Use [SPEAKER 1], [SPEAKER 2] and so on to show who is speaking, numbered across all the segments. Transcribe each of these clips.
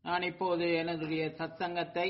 [SPEAKER 1] நான் இப்போது என்னுடைய சத்சங்கத்தை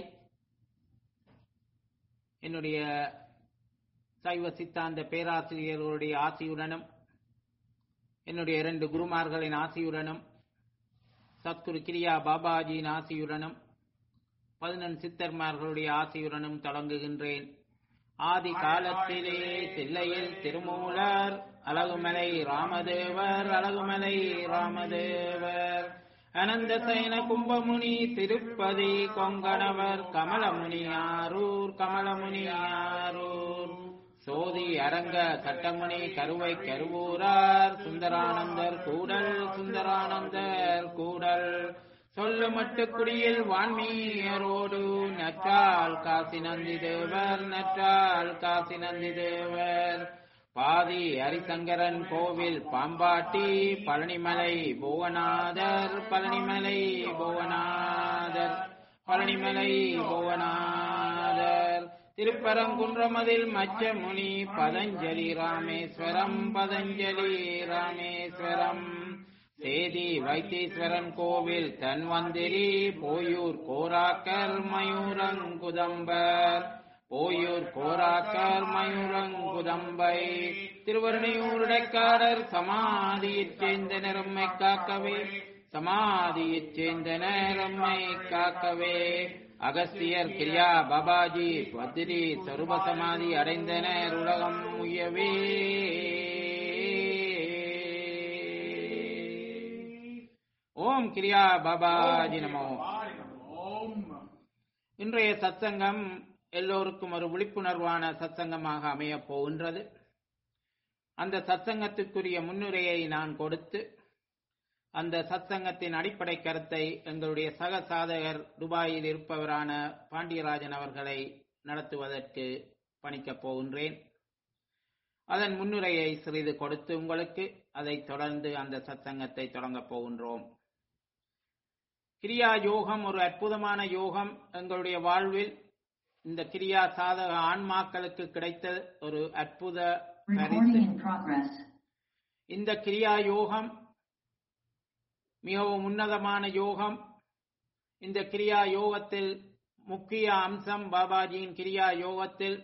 [SPEAKER 1] என்னுடைய சைவ சித்தாந்த பேராசிரியர்களுடைய ஆசியுடனும் என்னுடைய இரண்டு குருமார்களின் ஆசியுடனும் சத்குரு கிரியா பாபாஜியின் ஆசியுடனும் பதினெண் சித்தர்மார்களுடைய ஆசியுடனும் தொடங்குகின்றேன் ஆதி காலத்திலே தில்லையில் திருமூலர் அழகுமலை ராமதேவர் அழகுமலை ராமதேவர் அனந்த சைன கும்பமுனி திருப்பதி கொங்கணவர் கமலமுனி ஆரூர் கமலமுனி ஆரூர் சோதி அரங்க சட்டமுனி கருவை கருவூரார் சுந்தரானந்தர் கூடல் சுந்தரானந்தர் கூடல் சொல்லு மட்டுக்குடியில் வான்மீயரோடு நற்றால் காசி நந்தி தேவர் நற்றால் காசி நந்தி தேவர் பாதி ஹரிசங்கரன் கோவில் பாம்பாட்டி பழனிமலை புவனாதர் பழனிமலை புவனாதர் பழனிமலை புவனாதர் திருப்பரங்குன்றமதில் மச்சமுனி பதஞ்சலி ராமேஸ்வரம் பதஞ்சலி ராமேஸ்வரம் சேதி வைத்தீஸ்வரன் கோவில் தன்வந்திரி போயூர் கோராக்கர் மயூரங்குதம்பர் போயூர் கோராக்கர் மயூரங்குதம்பை திருவருணையூருடைக்காரர் சமாதியைச் சேர்ந்த நிறம்மை காக்கவே சமாதியைச் சேர்ந்த நேரம்மை காக்கவே அகஸ்தியர் கிரியா பாபாஜி பத்ரி சருப சமாதி அடைந்தனர் உலகம் உயவே ஓம் கிரியா பாபாஜி நமோ இன்றைய சத்சங்கம் எல்லோருக்கும் ஒரு விழிப்புணர்வான சத்சங்கமாக அமையப் போகின்றது அந்த சத்சங்கத்துக்குரிய முன்னுரையை நான் கொடுத்து அந்த சத்சங்கத்தின் அடிப்படை கருத்தை எங்களுடைய சக சாதகர் துபாயில் இருப்பவரான பாண்டியராஜன் அவர்களை நடத்துவதற்கு பணிக்கப் போகின்றேன் அதன் முன்னுரையை சிறிது கொடுத்து உங்களுக்கு அதைத் தொடர்ந்து அந்த சத்சங்கத்தை தொடங்கப் போகின்றோம் கிரியா யோகம் ஒரு அற்புதமான யோகம் எங்களுடைய வாழ்வில் இந்த கிரியா சாதக ஆன்மாக்களுக்கு கிடைத்த ஒரு அற்புத பரிசு
[SPEAKER 2] Recording in progress.
[SPEAKER 1] இந்த கிரியா யோகம் மிகவும் உன்னதமான யோகம் இந்த கிரியா யோகத்தில் முக்கிய அம்சம் பாபாஜியின் கிரியா யோகத்தில்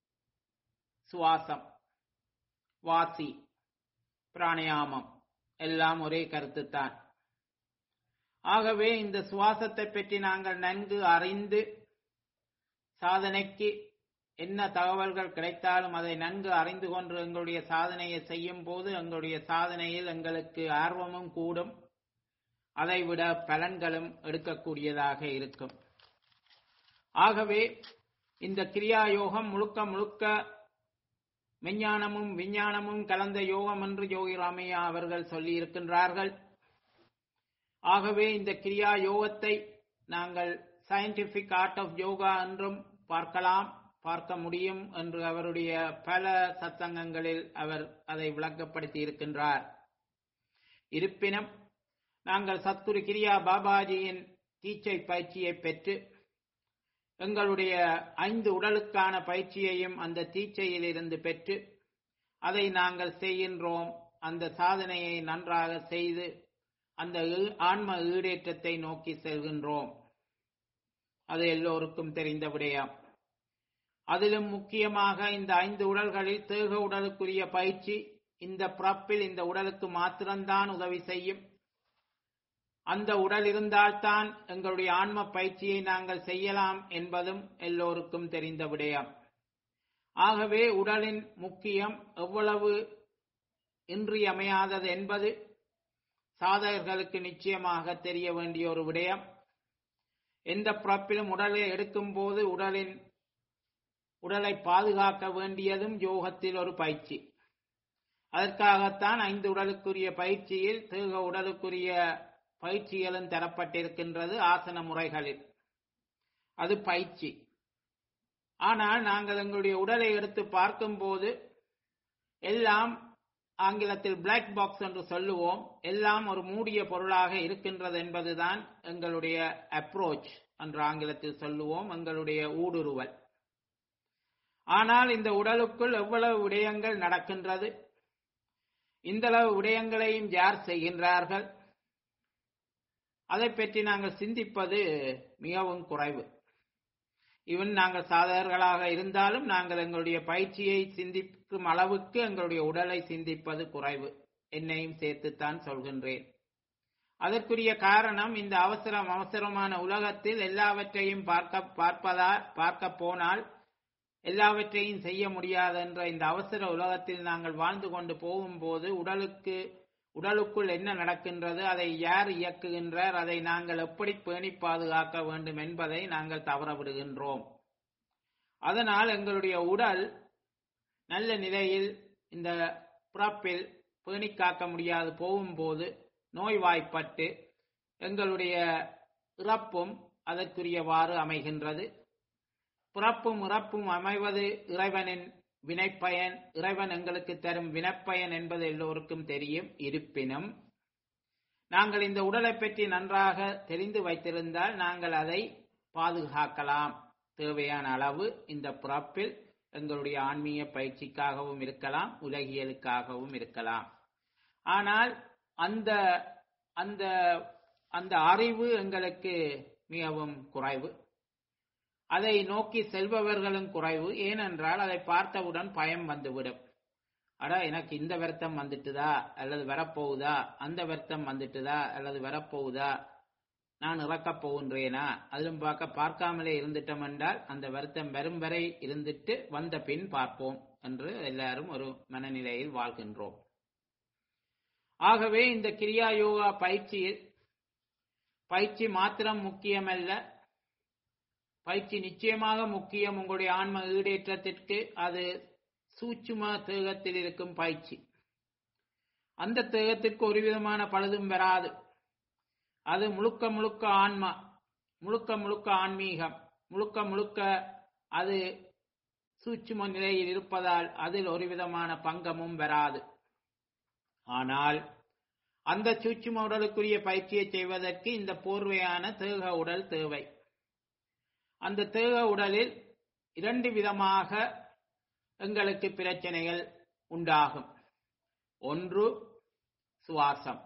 [SPEAKER 1] சுவாசம் வாசி பிராணயாமம் எல்லாம் ஒரே கருத்துத்தான் ஆகவே இந்த சுவாசத்தை பற்றி நாங்கள் நன்கு அறிந்து சாதனைக்கு என்ன தகவல்கள் கிடைத்தாலும் அதை நன்கு அறிந்து கொண்டு எங்களுடைய சாதனையை செய்யும் போது எங்களுடைய சாதனையில் எங்களுக்கு ஆர்வமும் கூடும் அதைவிட பலன்களும் எடுக்கக்கூடியதாக இருக்கும் ஆகவே இந்த கிரியா யோகம் முழுக்க முழுக்க மெஞ்ஞானமும் விஞ்ஞானமும் கலந்த யோகம் என்று யோகி ராமையா அவர்கள் சொல்லி இருக்கின்றார்கள் ஆகவே இந்த கிரியா யோகத்தை நாங்கள் சயின்டிபிக் ஆர்ட் ஆஃப் யோகா என்றும் பார்க்கலாம் பார்க்க முடியும் என்று அவருடைய பல சத்சங்கங்களில் அவர் அதை விளக்கப்படுத்தி இருக்கின்றார் இருப்பினும் நாங்கள் சத்குரு கிரியா பாபாஜியின் டீச்சை பயிற்சியை பெற்று எங்களுடைய ஐந்து உடலுக்கான பயிற்சியையும் அந்த தீச்சையில் இருந்து பெற்று அதை நாங்கள் செய்கின்றோம் அந்த சாதனையை நன்றாக செய்து அந்த ஈ- ஆன்ம ஈடேற்றத்தை நோக்கி செல்கின்றோம் அது எல்லோருக்கும் தெரிந்த விடயம் அதிலும் முக்கியமாக இந்த ஐந்து உடல்களில் தேக உடலுக்குரிய பயிற்சி இந்த பிறப்பில் இந்த உடலுக்கு மாத்திரம்தான் உதவி செய்யும் அந்த உடல் இருந்தால்தான் எங்களுடைய ஆன்ம பயிற்சியை நாங்கள் செய்யலாம் என்பதும் எல்லோருக்கும் தெரிந்த விடயம் ஆகவே உடலின் முக்கியம் எவ்வளவு இன்றியமையாதது என்பது சாதகர்களுக்கு நிச்சயமாக தெரிய வேண்டிய ஒரு விடயம் எந்த பிறப்பிலும் உடலை எடுக்கும் போது உடலின் உடலை பாதுகாக்க வேண்டியதும் யோகத்தில் ஒரு பயிற்சி அதற்காகத்தான் ஐந்து உடலுக்குரிய பயிற்சியில் தேக உடலுக்குரிய பயிற்சிகளும் தரப்பட்டிருக்கின்றது ஆசன முறைகளில் அது பயிற்சி ஆனால் நாங்கள் எங்களுடைய உடலை எடுத்து பார்க்கும்போது எல்லாம் ஆங்கிலத்தில் பிளாக் பாக்ஸ் என்று சொல்லுவோம் எல்லாம் ஒரு மூடிய பொருளாக இருக்கின்றது என்பதுதான் எங்களுடைய அப்ரோச் என்று ஆங்கிலத்தில் சொல்லுவோம் எங்களுடைய ஊடுருவல் ஆனால் இந்த உடலுக்குள் எவ்வளவு விடயங்கள் நடக்கின்றது இந்தளவு விடயங்களையும் யார் செய்கின்றார்கள் அதை பற்றி நாங்கள் சிந்திப்பது மிகவும் குறைவு ஈவன் நாங்கள் சாதகர்களாக இருந்தாலும் நாங்கள் எங்களுடைய பயிற்சியை சிந்திக்கும் அளவுக்கு எங்களுடைய உடலை சிந்திப்பது குறைவு என்னையும் சேர்த்துத்தான் சொல்கின்றேன் அதற்குரிய காரணம் இந்த அவசரம் அவசரமான உலகத்தில் எல்லாவற்றையும் பார்க்க பார்ப்பதா பார்க்க போனால் எல்லாவற்றையும் செய்ய முடியாது என்ற இந்த அவசர உலகத்தில் நாங்கள் வாழ்ந்து கொண்டு போகும்போது உடலுக்கு உடலுக்குள் என்ன நடக்கின்றது அதை யார் இயக்குகின்றார் அதை நாங்கள் எப்படி பேணி பாதுகாக்க வேண்டும் என்பதை நாங்கள் தவற விடுகின்றோம் அதனால் எங்களுடைய உடல் நல்ல நிலையில் இந்த பிறப்பில் பேணி காக்க முடியாது போகும்போது நோய்வாய்ப்பட்டு எங்களுடைய இறப்பும் அதற்குரியவாறு அமைகின்றது பிறப்பும் இறப்பும் அமைவது இறைவனின் வினைப்பயன் இறைவன் எங்களுக்கு தரும் வினைப்பயன் என்பது எல்லோருக்கும் தெரியும் இருப்பினும் நாங்கள் இந்த உடலை பற்றி நன்றாக தெரிந்து வைத்திருந்தால் நாங்கள் அதை பாதுகாக்கலாம் தேவையான அளவு இந்த பிறப்பில் எங்களுடைய ஆன்மீக பயிற்சிக்காகவும் இருக்கலாம் உலகியலுக்காகவும் இருக்கலாம் ஆனால் அந்த அந்த அந்த அறிவு எங்களுக்கு மிகவும் குறைவு அதை நோக்கி செல்பவர்களும் குறைவு ஏனென்றால் அதை பார்த்தவுடன் பயம் வந்துவிடும் அட எனக்கு இந்த வருத்தம் வந்துட்டுதா அல்லது வரப்போகுதா அந்த வருத்தம் வந்துட்டுதா அல்லது வரப்போகுதா நான் இறக்கப் போகின்றேனா அதிலும் பார்க்க பார்க்காமலே இருந்துட்டோம் என்றால் அந்த வருத்தம் வரும் வரை இருந்துட்டு வந்த பின் பார்ப்போம் என்று எல்லாரும் ஒரு மனநிலையில் வாழ்கின்றோம் ஆகவே இந்த கிரியா யோகா பயிற்சியில் பயிற்சி மாத்திரம் முக்கியமல்ல பயிற்சி நிச்சயமாக முக்கியம் உங்களுடைய ஆன்ம ஈடேற்றத்திற்கு அது சூட்சும தேகத்தில் இருக்கும் பயிற்சி அந்த தேகத்திற்கு ஒரு விதமான பழுதும் வராது அது முழுக்க முழுக்க ஆன்மா முழுக்க முழுக்க ஆன்மீகம் முழுக்க முழுக்க அது சூட்சும நிலையில் இருப்பதால் அதில் ஒரு விதமான பங்கமும் வராது ஆனால் அந்த சூட்சும உடலுக்குரிய பயிற்சியை செய்வதற்கு இந்த போர்வையான தேக உடல் தேவை அந்த தேக உடலில் இரண்டு விதமாக எங்களுக்கு பிரச்சனைகள் உண்டாகும் ஒன்று சுவாசம்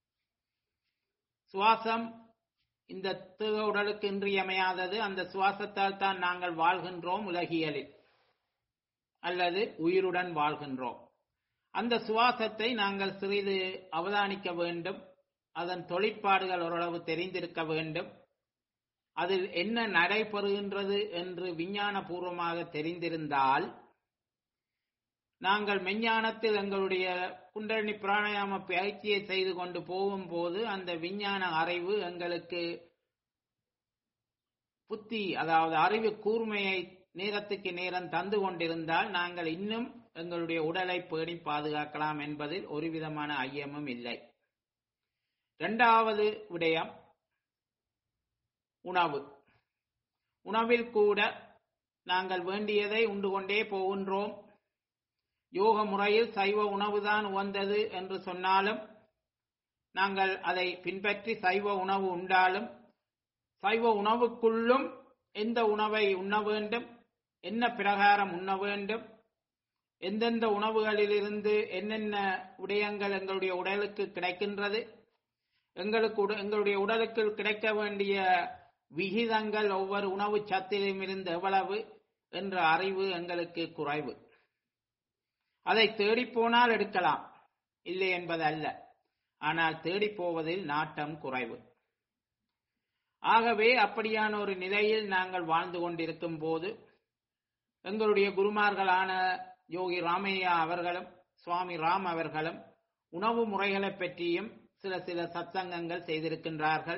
[SPEAKER 1] சுவாசம் இந்த தேக உடலுக்கு இன்றியமையாதது அந்த சுவாசத்தால் தான் நாங்கள் வாழ்கின்றோம் உலகியலில் அல்லது உயிருடன் வாழ்கின்றோம் அந்த சுவாசத்தை நாங்கள் சிறிது அவதானிக்க வேண்டும் அதன் தொழிற்பாடுகள் ஓரளவு தெரிந்திருக்க வேண்டும் அதில் என்ன நடைபெறுகின்றது என்று விஞ்ஞான பூர்வமாக தெரிந்திருந்தால் நாங்கள் மெஞ்ஞானத்தில் எங்களுடைய குண்டலினி பிராணாயாம பயிற்சியை செய்து கொண்டு போகும்போது அந்த விஞ்ஞான அறிவு எங்களுக்கு புத்தி அதாவது அறிவு கூர்மையை நேரத்துக்கு நேரம் தந்து கொண்டிருந்தால் நாங்கள் இன்னும் எங்களுடைய உடலை பேணி பாதுகாக்கலாம் என்பதில் ஒரு விதமான ஐயமும் இல்லை இரண்டாவது விடயம் உணவு உணவில் கூட நாங்கள் வேண்டியதை உண்டு கொண்டே போகின்றோம் யோக முறையில் சைவ உணவுதான் உகந்தது என்று சொன்னாலும் நாங்கள் அதை பின்பற்றி சைவ உணவு உண்டாலும் சைவ உணவுக்குள்ளும் எந்த உணவை உண்ண வேண்டும் என்ன பிரகாரம் உண்ண வேண்டும் எந்தெந்த உணவுகளிலிருந்து என்னென்ன விடயங்கள் எங்களுடைய உடலுக்கு கிடைக்கின்றது எங்களுக்கு எங்களுடைய உடலுக்கு கிடைக்க வேண்டிய விகிதங்கள் ஒவ்வொரு உணவு சத்திலும் இருந்து எவ்வளவு என்ற அறிவு எங்களுக்கு குறைவு அதை தேடிப்போனால் எடுக்கலாம் இல்லை என்பது அல்ல ஆனால் தேடிப் போவதில் நாட்டம் குறைவு ஆகவே அப்படியான ஒரு நிலையில் நாங்கள் வாழ்ந்து கொண்டிருக்கும் போது எங்களுடைய குருமார்களான யோகி ராமையா அவர்களும் சுவாமி ராம் அவர்களும் உணவு முறைகளை பற்றியும் சில சில சத்சங்கங்கள் செய்திருக்கின்றார்கள்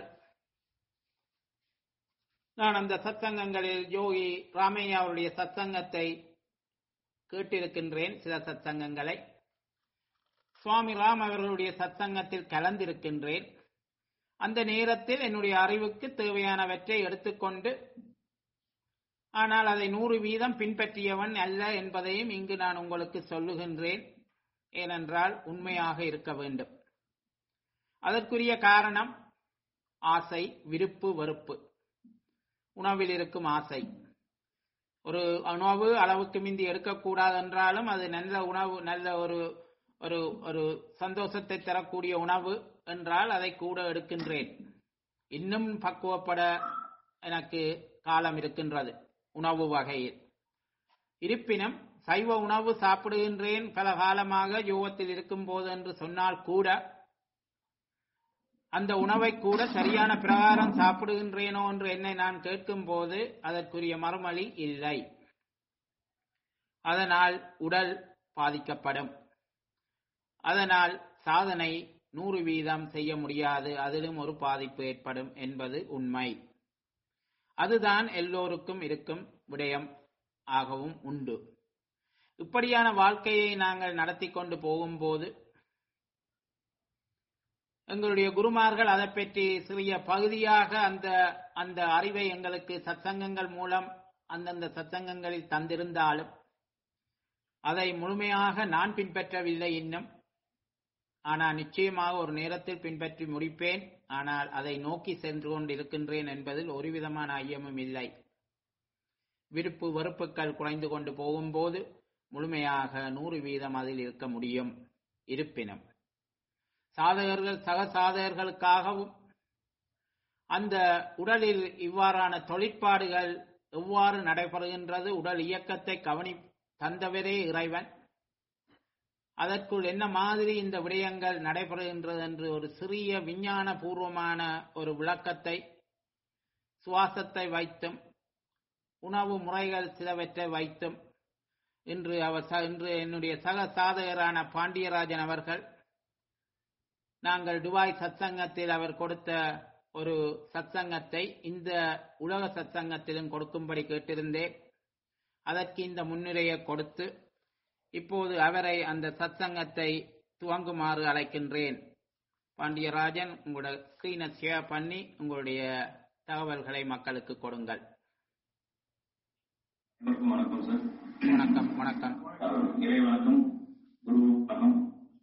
[SPEAKER 1] நான் அந்த சத்சங்கங்களில் யோகி ராமையா அவருடைய சத்சங்கத்தை கேட்டிருக்கின்றேன் சில சத்சங்கங்களை சுவாமி ராம் அவர்களுடைய சத்சங்கத்தில் கலந்திருக்கின்றேன் அந்த நேரத்தில் என்னுடைய அறிவுக்கு தேவையானவற்றை எடுத்துக்கொண்டு ஆனால் அதை நூறு வீதம் பின்பற்றியவன் அல்ல என்பதையும் இங்கு நான் உங்களுக்கு சொல்லுகின்றேன் ஏனென்றால் உண்மையாக இருக்க வேண்டும் அதற்குரிய காரணம் ஆசை விருப்பு வெறுப்பு உணவில் இருக்கும் ஆசை ஒரு உணவு அளவுக்கு மிந்தி எடுக்கக்கூடாது என்றாலும் அது நல்ல உணவு நல்ல ஒரு ஒரு ஒரு சந்தோஷத்தை தரக்கூடிய உணவு என்றால் அதை கூட எடுக்கின்றேன் இன்னும் பக்குவப்பட எனக்கு காலம் இருக்கின்றது உணவு வகையில் இருப்பினும் சைவ உணவு சாப்பிடுகின்றேன் பல காலமாக யோகத்தில் இருக்கும் போது என்று சொன்னால் கூட அந்த உணவை கூட சரியான பிரகாரம் சாப்பிடுகின்றேனோ என்று என்னை நான் கேட்கும் போது அதற்குரிய மறுமொழி இல்லை அதனால் உடல் பாதிக்கப்படும் அதனால் சாதனை நூறு வீதம் செய்ய முடியாது அதிலும் ஒரு பாதிப்பு ஏற்படும் என்பது உண்மை அதுதான் எல்லோருக்கும் இருக்கும் விடயம் ஆகவும் உண்டு இப்படியான வாழ்க்கையை நாங்கள் நடத்தி கொண்டு போகும்போது எங்களுடைய குருமார்கள் அதை பற்றி சிறிய பகுதியாக அந்த அந்த அறிவை எங்களுக்கு சத்சங்கங்கள் மூலம் அந்தந்த சத்சங்கங்களில் தந்திருந்தாலும் அதை முழுமையாக நான் பின்பற்றவில்லை இன்னும் ஆனால் நிச்சயமாக ஒரு நேரத்தில் பின்பற்றி முடிப்பேன் ஆனால் அதை நோக்கி சென்று கொண்டிருக்கின்றேன் என்பதில் ஒரு விதமான ஐயமும் இல்லை விருப்பு வெறுப்புகள் குறைந்து கொண்டு போகும்போது முழுமையாக நூறு வீதம் அதில் இருக்க முடியும் இருப்பினும் சாதகர்கள் சக சாதகர்களுக்காகவும் அந்த உடலில் இவ்வாறான தொழிற்பாடுகள் எவ்வாறு நடைபெறுகின்றது உடல் இயக்கத்தை கவனி தந்தவரே இறைவன் அதற்குள் என்ன மாதிரி இந்த விடயங்கள் நடைபெறுகின்றது என்று ஒரு சிறிய விஞ்ஞான பூர்வமான ஒரு விளக்கத்தை சுவாசத்தை வைத்தும் உணவு முறைகள் சிலவற்றை வைத்தும் இன்று அவர் இன்று என்னுடைய சக சாதகரான பாண்டியராஜன் அவர்கள் நாங்கள் துபாய் சத்சங்கத்தில் அவர் கொடுத்த ஒரு சத்சங்கத்தை இந்த உலக சத்சங்கத்திலும் கொடுக்கும்படி கேட்டிருந்தேன் அதற்கு இந்த முன்னுரையை கொடுத்து இப்போது அவரை அந்த சத்சங்கத்தை துவங்குமாறு அழைக்கின்றேன் பாண்டியராஜன் உங்களோட ஸ்கிரீனை ஷேர் பண்ணி உங்களுடைய தகவல்களை மக்களுக்கு கொடுங்கள்
[SPEAKER 2] அனைவருக்கும் வணக்கம் சார்
[SPEAKER 1] வணக்கம் வணக்கம்
[SPEAKER 2] அஹ் இறை வணக்கம் குரு வணக்கம்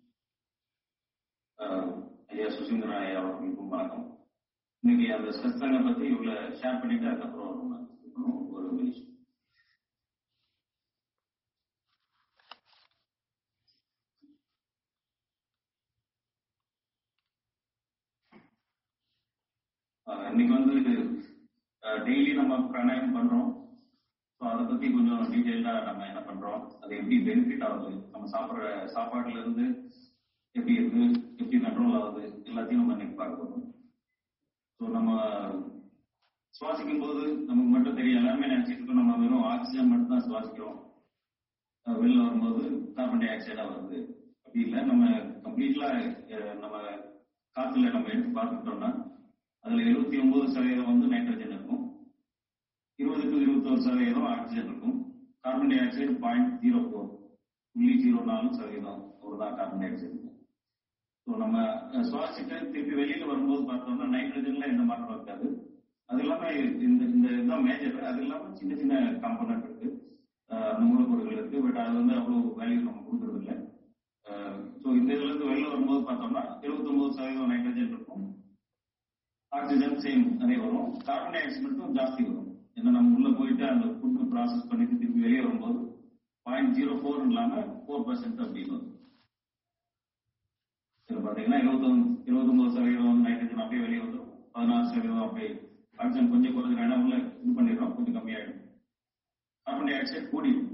[SPEAKER 2] அஹ் ஐயா சுசீந்திரன் ஐயா அவர்களுக்கும் வணக்கம் இன்னைக்கு அந்த சத்சங்க பத்தி இவ்வளவு ஷேர் பண்ணிட்டு அதுக்கப்புறம் நம்ம இருக்கணும் ஒரு நிமிஷம் அஹ் இன்னைக்கு வந்து டெய்லி நம்ம பிராணாயம் பண்றோம் ஸோ அதை பத்தி கொஞ்சம் டீட்டெயில்டா நம்ம என்ன பண்றோம் அது எப்படி பெனிஃபிட் ஆகுது நம்ம சாப்பிட்ற சாப்பாட்டுல இருந்து எப்படி இருக்கு எப்படி கண்ட்ரோல் ஆகுது எல்லாத்தையும் நம்ம இன்னைக்கு பார்க்க போறோம் ஸோ நம்ம சுவாசிக்கும் போது நமக்கு மட்டும் தெரியும் எல்லாருமே நினைச்சிட்டு இருக்கோம் நம்ம வெறும் ஆக்சிஜன் மட்டும் தான் சுவாசிக்கிறோம் அஹ் வெளில வரும்போது கார்பன் டை ஆக்சைடா வருது அப்படி இல்லை நம்ம கம்ப்ளீட்லா நம்ம காத்துல நம்ம எடுத்து பார்த்துக்கிட்டோம்னா அதுல எழுபத்தி ஒன்பது சதவீதம் வந்து நைட்ரஜன் இருக்கும் இருபது டு இருபத்தோரு சதவீதம் ஆக்சிஜன் இருக்கும் carbon dioxide point zero four புள்ளி ஜீரோ நாலு சதவீதம் ஒரு தான் கார்பன் டை ஆக்சைடு இருக்கும் ஸோ நம்ம அஹ், சுவாசிட்டு திருப்பி வெளியில வரும்போது பார்த்தோம்னா நைட்ரஜன்ல எந்த மாற்றம் இருக்காது அது இல்லாம இந்த இந்த இதுதான் மேஜர் அது இல்லாம சின்ன சின்ன காம்பனன்ட் இருக்கு அஹ், அந்த மூலப்பொருட்கள் இருக்கு பட் அது வந்து அவ்வளவு வேல்யூ நம்ம கொடுக்கறது இல்லை ஸோ இந்த இதுல இருந்து வெளில வரும்போது பார்த்தோம்னா எழுபத்தொன்பது சதவீதம் நைட்ரஜன் இருக்கும் ஆக்சிஜன் சேம் அதே வரும் கார்பன் டை ஆக்சைடு மட்டும் ஜாஸ்தி வரும் ஏன்னா நம்ம உள்ள போயிட்டு அந்த ஃபுட் ப்ராசஸ் பண்ணிட்டு திருப்பி வெளியே வரும்போது பாயிண்ட் ஜீரோ ஃபோர் இல்லாம ஃபோர் பர்சன்ட் அப்படின்னு வரும் இதுல பாத்தீங்கன்னா இருபத்தொன்னு இருபத்தொன்பது சதவீதம் நைட்ரஜன் அப்படியே வெளியே வந்துடும் பதினாறு சதவீதம் அப்படியே ஆக்சிஜன் கொஞ்சம் குறைஞ்ச இடம் உள்ள இது பண்ணிடுறோம் கொஞ்சம் கம்மியாயிடும் கார்பன் டை ஆக்சைடு கூடிடும்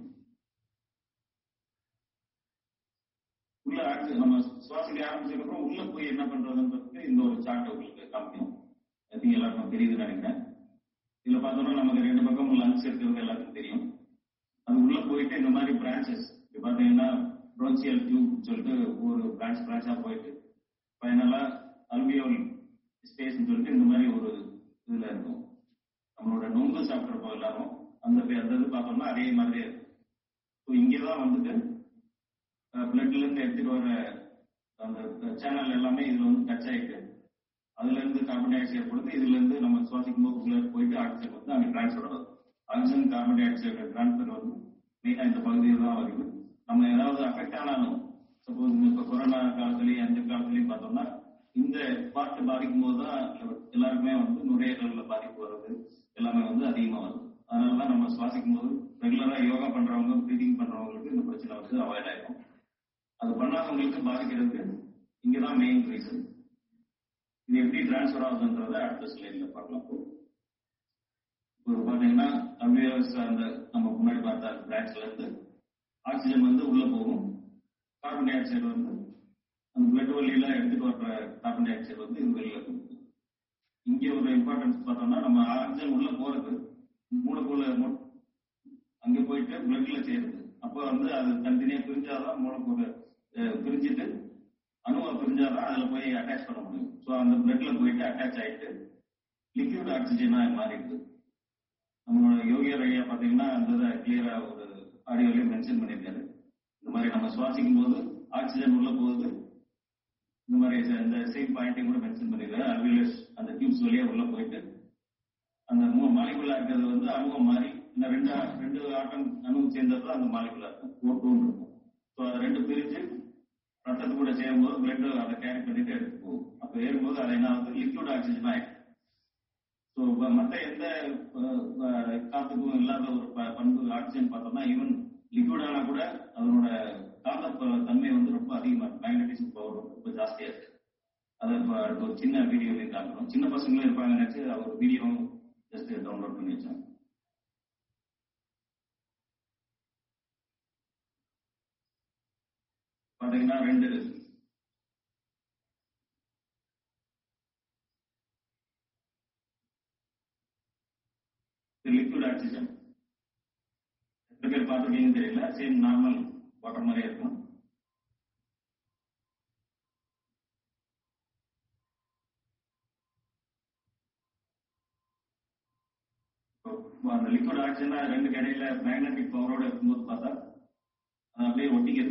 [SPEAKER 2] உள்ள ஆக்சிஜன் நம்ம சுவாசிக்க ஆரம்பிச்சதுக்கு அப்புறம் உள்ள போய் என்ன பண்றதுன்றதுக்கு இந்த ஒரு சார்ட் உங்களுக்கு காமிக்கும் ஐ திங்க் எல்லாருக்கும் தெரியுதுன்னு நினைக்கிறேன் இதுல பார்த்தோம்னா நமக்கு ரெண்டு பக்கம் லங்ஸ் இருக்கிறது எல்லாத்துக்கும் தெரியும் அது உள்ள போயிட்டு இந்த மாதிரி பிரான்ச்சஸ் இப்போ பார்த்தீங்கன்னா ப்ரோன்சியல் டியூப் சொல்லிட்டு ஒரு பிரான்ச் பிரான்ச்சா போயிட்டு ஃபைனலா அல்வியோல் ஸ்பேஸ் சொல்லிட்டு இந்த மாதிரி ஒரு இதுல இருக்கும் நம்மளோட நொங்கு சாப்பிட்றப்போ எல்லாரும் அந்த பே- அந்த இது பார்த்தோம்னா அதே மாதிரியே இருக்கும் ஸோ இங்கே தான் வந்துட்டு பிளட்ல இருந்து எடுத்துட்டு வர அந்த சேனல் எல்லாமே இதுல வந்து டச் ஆயிட்டு அதுல இருந்து கார்பன் டை ஆக்சைடு கொடுத்து இதுல இருந்து நம்ம சுவாசிக்கும் போது உள்ள போயிட்டு ஆக்சிஜன் வந்து அங்க டிரான்ஸ்ஃபர் ஆகுது oxygen carbon dioxide transfer வந்து மெயினா இந்த பகுதியில் தான் வருது நம்ம ஏதாவது அஃபெக்ட் ஆனாலும் சப்போஸ் இப்ப கொரோனா காலத்துலயும் அந்த காலத்துலயும் பார்த்தோம்னா இந்த பார்ட் பாதிக்கும் போது தான் எல்லாருக்குமே வந்து நுரையீரல்ல பாதிப்பு வருது எல்லாமே வந்து அதிகமா வருது அதனாலதான் நம்ம சுவாசிக்கும் போது ரெகுலரா யோகா பண்றவங்க ப்ரீதிங் பண்றவங்களுக்கு இந்த பிரச்சனை வந்து அவாய்ட் ஆயிடும் அது பண்ணாதவங்களுக்கு பாதிக்கிறதுக்கு இங்கதான் மெயின் ரீசன் இது எப்படி டிரான்ஸ்ஃபர் ஆகுதுன்றத அடுத்த ஸ்லைட்ல பார்க்கலாம் இப்போ பாத்தீங்கன்னா அப்படியே அந்த நம்ம முன்னாடி பார்த்த பிரான்ச்ல இருந்து ஆக்சிஜன் வந்து உள்ள போகும் கார்பன் டை ஆக்சைடு வந்து அந்த பிளட் வழியில எடுத்துட்டு வர்ற கார்பன் டை ஆக்சைடு வந்து இது வெளியில கொடுக்கும் இங்க ஒரு இம்பார்ட்டன்ஸ் பார்த்தோம்னா நம்ம ஆக்சிஜன் உள்ள போறது மூலக்கூறு அங்க போயிட்டு பிளட்ல சேருது அப்போ வந்து அது தனித்தனியா பிரிஞ்சாதான் மூலக்கூறு பிரிஞ்சுட்டு அணுவா பிரிஞ்சாதான் அதுல போய் அட்டாச் பண்ண முடியும் ஸோ அந்த பிளட்ல போயிட்டு அட்டாச் ஆயிட்டு லிக்விட் ஆக்சிஜனா மாறிடுது நம்மளோட யோகியர் ஐயா பாத்தீங்கன்னா அந்த இதை கிளியரா ஒரு ஆடியோலயே மென்ஷன் பண்ணியிருக்காரு இந்த மாதிரி நம்ம சுவாசிக்கும் போது ஆக்சிஜன் உள்ள போகுது இந்த மாதிரி இந்த சேம் பாயிண்டையும் கூட மென்ஷன் பண்ணிருக்காரு அல்விலஸ் அந்த டியூப்ஸ் வழியா உள்ள போயிட்டு அந்த மாலிகுலா இருக்கிறது வந்து அணுவம் மாறி இந்த ரெண்டு ரெண்டு ஆட்டம் அணுவும் சேர்ந்தது அந்த மாலிகுலா இருக்கும் ஓட்டுன்னு இருக்கும் ஸோ அது ரெண்டு பிரிஞ்சு ரத்தத்து கூட சேரும்போது பிளட் அதை கேரி பண்ணிட்டு எடுத்து போகும் அப்போ ஏறும்போது அது என்ன ஆகுது லிக்விட் ஆக்சிஜன் ஆயிடும் ஸோ மற்ற எந்த காத்துக்கும் இல்லாத ஒரு பண்பு ஆக்சிஜன் பார்த்தோம்னா ஈவன் லிக்விட் ஆனா கூட அதனோட காந்த தன்மை வந்து ரொம்ப அதிகமா இருக்கு மேக்னட்டிசம் பவர் ரொம்ப ஜாஸ்தியா இருக்கு அதை இப்போ அடுத்த ஒரு சின்ன வீடியோலையும் காட்டுறோம் சின்ன பசங்களும் இருப்பாங்க நினைச்சு அவர் வீடியோ ஜஸ்ட் டவுன்லோட் பண்ணி வச்சாங்க பாத்தீங்கன்னா ரெண்டு லிக்விட் ஆக்சிஜன் எத்தனை பேர் பார்த்துருக்கீங்கன்னு தெரியல சேம் நார்மல் வாட்டர் மாதிரியே இருக்கும் அந்த லிக்விட் ஆக்சிஜன் ரெண்டு கடையில மேக்னெட்டிக் பவரோட இருக்கும்போது பார்த்தா அது அப்படியே ஒட்டிக்கிறது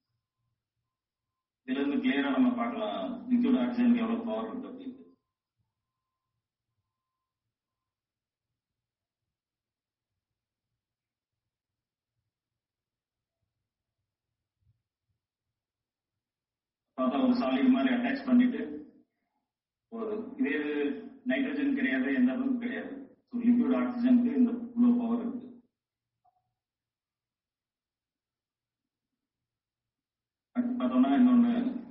[SPEAKER 2] இதுல இருந்து கிளியரா நம்ம பார்க்கலாம் லிக்விட் ஆக்சிஜனுக்கு எவ்வளவு பவர் இருக்கு அப்படின்ட்டு பார்த்தா ஒரு சாலிட் மாதிரி அட்டாச் பண்ணிட்டு போகுது இதே இது நைட்ரஜன் கிடையாது எந்த அளவுக்கு கிடையாது ஸோ லிக்விட் ஆக்சிஜனுக்கு இந்த இவ்வளோ பவர் இருக்கு அடுத்து பார்த்தோம்னா இன்னொன்று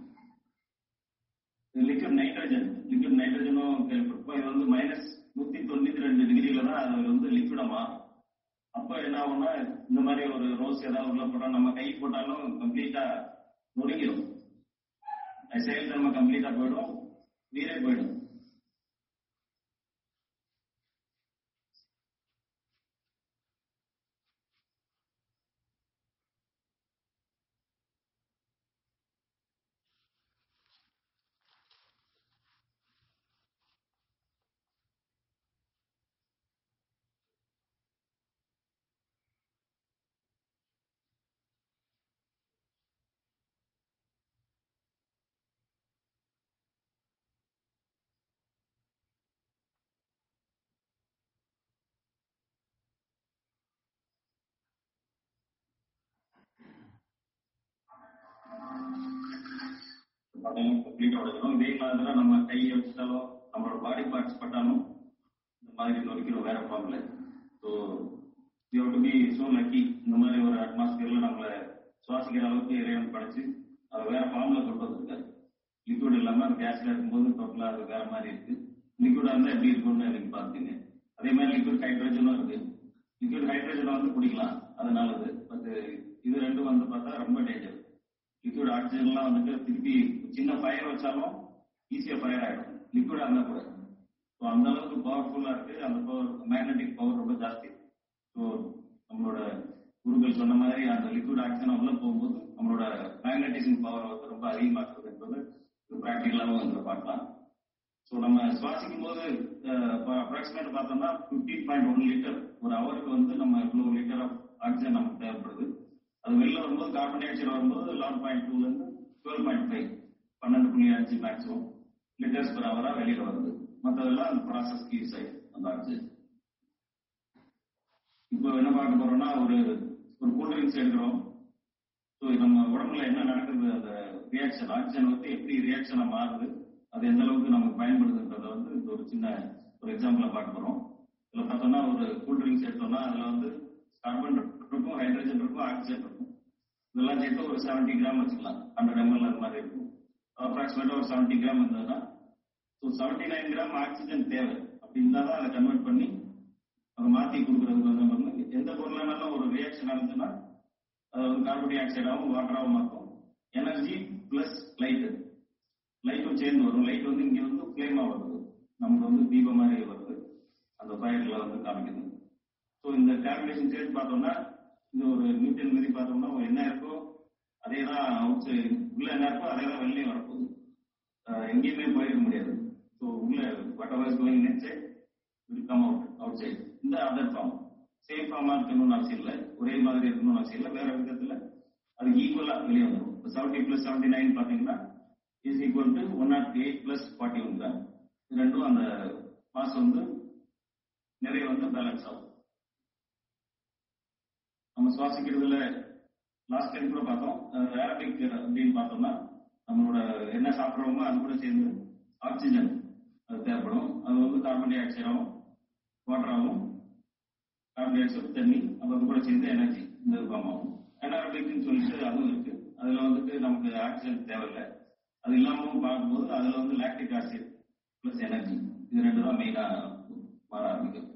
[SPEAKER 2] லிக்விட் நைட்ரஜன் லிக்விட் நைட்ரஜனும் கேள்விப்பட்டிருப்போம் இது வந்து மைனஸ் நூத்தி தொண்ணூத்தி ரெண்டு டிகிரியில தான் அது வந்து லிக்விடா மாறும் அப்ப என்ன ஆகும்னா இந்த மாதிரி ஒரு ரோஸ் ஏதாவது உள்ள போட்டா நம்ம கை போட்டாலும் கம்ப்ளீட்டா நொறுங்கிடும் செயல்திறமை கம்ப்ளீட்டா போயிடும் நீரே போயிடும் பார்த்தீங்கன்னா கம்ப்ளீட்டாக உடைக்கணும் இதே மாதிரி தான் நம்ம கையை வச்சுட்டாலோ நம்மளோட பாடி பார்ட்ஸ் பட்டாலும் இந்த மாதிரி நொறுக்கிறோம் வேற ஃபார்ம்ல so you to be so lucky இந்த மாதிரி ஒரு அட்மாஸ்பியர்ல நம்மளை சுவாசிக்கிற அளவுக்கு இறைவன் படைச்சு அதை வேற ஃபார்ம்ல கொண்டு வந்திருக்காரு லிக்விட் இல்லாம அது கேஸ்ல இருக்கும்போது டோட்டலா அது வேற மாதிரி இருக்கு லிக்விடா இருந்தா எப்படி இருக்கும்னு நீங்க பார்த்தீங்க அதே மாதிரி லிக்விட் ஹைட்ரஜனும் இருக்கு லிக்விட் ஹைட்ரஜனை வந்து குடிக்கலாம் அது நல்லது பட் இது ரெண்டும் வந்து பார்த்தா ரொம்ப டேஞ்சர் லிக்விட் ஆக்சிஜன்லாம் வந்துட்டு திருப்பி சின்ன ஃபயர் வச்சாலும் ஈஸியாக ஃபயர் ஆகிடும் லிக்விடாக இருந்தால் கூட ஸோ அந்த அளவுக்கு பவர்ஃபுல்லாக இருக்கு அந்த பவர் மேக்னெட்டிக் பவர் ரொம்ப ஜாஸ்தி ஸோ நம்மளோட குருக்கள் சொன்ன மாதிரி அந்த லிக்விட் ஆக்சிஜன் உள்ள போகும்போது நம்மளோட மேக்னட்டிசம் பவர் வந்து ரொம்ப அதிகமாக்குறது என்பது ப்ராக்டிக்கலாகவும் வந்து பார்க்கலாம் ஸோ நம்ம சுவாசிக்கும் போது அப்ராக்சிமேட் பார்த்தோம்னா ஃபிஃப்டீன் பாயிண்ட் ஒன் லிட்டர் ஒரு ஹவருக்கு வந்து நம்ம இவ்வளோ லிட்டர் ஆஃப் ஆக்சிஜன் நமக்கு தேவைப்படுது அது வெளில வரும்போது கார்பன் டை ஆக்சைடு வரும்போது லெவன் பாயிண்ட் டூல இருந்து டுவெல் பாயிண்ட் ஃபைவ் பன்னெண்டு புள்ளி அஞ்சு மேக்ஸிமம் லிட்டர்ஸ் பெர் ஹவரா வெளியில வருது மற்றதெல்லாம் அந்த ப்ராசஸ்க்கு யூஸ் ஆயிடும் அந்த ஆக்சிஜன் இப்போ என்ன பார்க்க போறோம்னா ஒரு ஒரு கூல் ட்ரிங்க்ஸ் எடுக்கிறோம் ஸோ நம்ம உடம்புல என்ன நடக்குது அந்த ரியாக்ஷன் ஆக்சிஜன் வந்து எப்படி ரியாக்ஷனா மாறுது அது எந்த அளவுக்கு நமக்கு பயன்படுதுன்றத வந்து இந்த ஒரு சின்ன ஒரு எக்ஸாம்பிளா பார்க்க போறோம் இதுல பார்த்தோம்னா ஒரு கூல் ட்ரிங்க்ஸ் எடுத்தோம்னா அதுல வந்து கார்பன் இருக்கும் ஹைட்ரஜன் இருக்கும் ஆக்சிஜன் இருக்கும் இதெல்லாம் சேர்த்து ஒரு செவன்டி கிராம் வச்சுக்கலாம் ஹண்ட்ரட் எம்எல் அந்த மாதிரி இருக்கும் அப்ராக்சிமேட்டா ஒரு செவன்டி கிராம் இருந்ததுன்னா so seventy nine gram oxygen தேவை அப்படி இருந்தால் தான் அதை கன்வெர்ட் பண்ணி அதை மாற்றி கொடுக்குறதுக்கு வந்து வந்து எந்த பொருளானாலும் ஒரு ரியாக்ஷன் நடந்துச்சுன்னா அது வந்து கார்பன் டை ஆக்சைடாகவும் வாட்டராகவும் மாற்றும் எனர்ஜி பிளஸ் லைட்டு லைட்டும் சேர்ந்து வரும் லைட் வந்து இங்கே வந்து ஃப்ளேமாக வருது நமக்கு வந்து தீபம் மாதிரி வருது அந்த ஃபயரில் வந்து காமிக்குது ஸோ இந்த கால்குலேஷன் சேர்த்து பார்த்தோம்னா இந்த ஒரு நியூட்டன் விதி பார்த்தோம்னா என்ன இருக்கோ அதே தான் அவுட் சைடு உள்ள என்ன இருக்கோ அதே தான் வெளியே வரப்போகுது எங்கேயுமே போயிருக்க முடியாது ஸோ உள்ள whatever going net side will come out outside இந்த அதர் ஃபார்ம் சேம் ஃபார்மா இருக்கணும்னு அவசியம் இல்லை ஒரே மாதிரி இருக்கணும்னு அவசியம் இல்லை வேற விதத்துல அது ஈக்குவலா வெளியே வந்துடும் செவன்டி பிளஸ் செவன்டி நைன் பாத்தீங்கன்னா is equal to one nought eight plus forty one gram இது ரெண்டும் அந்த மாசம் வந்து நிறைய வந்து பேலன்ஸ் ஆகும் நம்ம சுவாசிக்கிறதுல லாஸ்ட் டைம் கூட பார்த்தோம் அரபிக் அப்படின்னு பார்த்தோம்னா நம்மளோட என்ன சாப்பிட்றோமோ அது கூட சேர்ந்து ஆக்சிஜன் அது தேவைப்படும் அது வந்து கார்பன் டை ஆக்சைடாகவும் வாட்டராகவும் கார்பன் டை ஆக்சைடு தண்ணி அது கூட சேர்ந்து எனர்ஜி இந்த ஃபார்ம் ஆகும் அனாரபிக்னு சொல்லிட்டு அதுவும் இருக்கு அதுல வந்துட்டு நமக்கு ஆக்சிஜன் தேவையில்லை அது இல்லாமல் பார்க்கும்போது அதுல வந்து லாக்டிக் ஆசிட் பிளஸ் எனர்ஜி இது ரெண்டு தான் மெயினா மாற ஆரம்பிக்கும்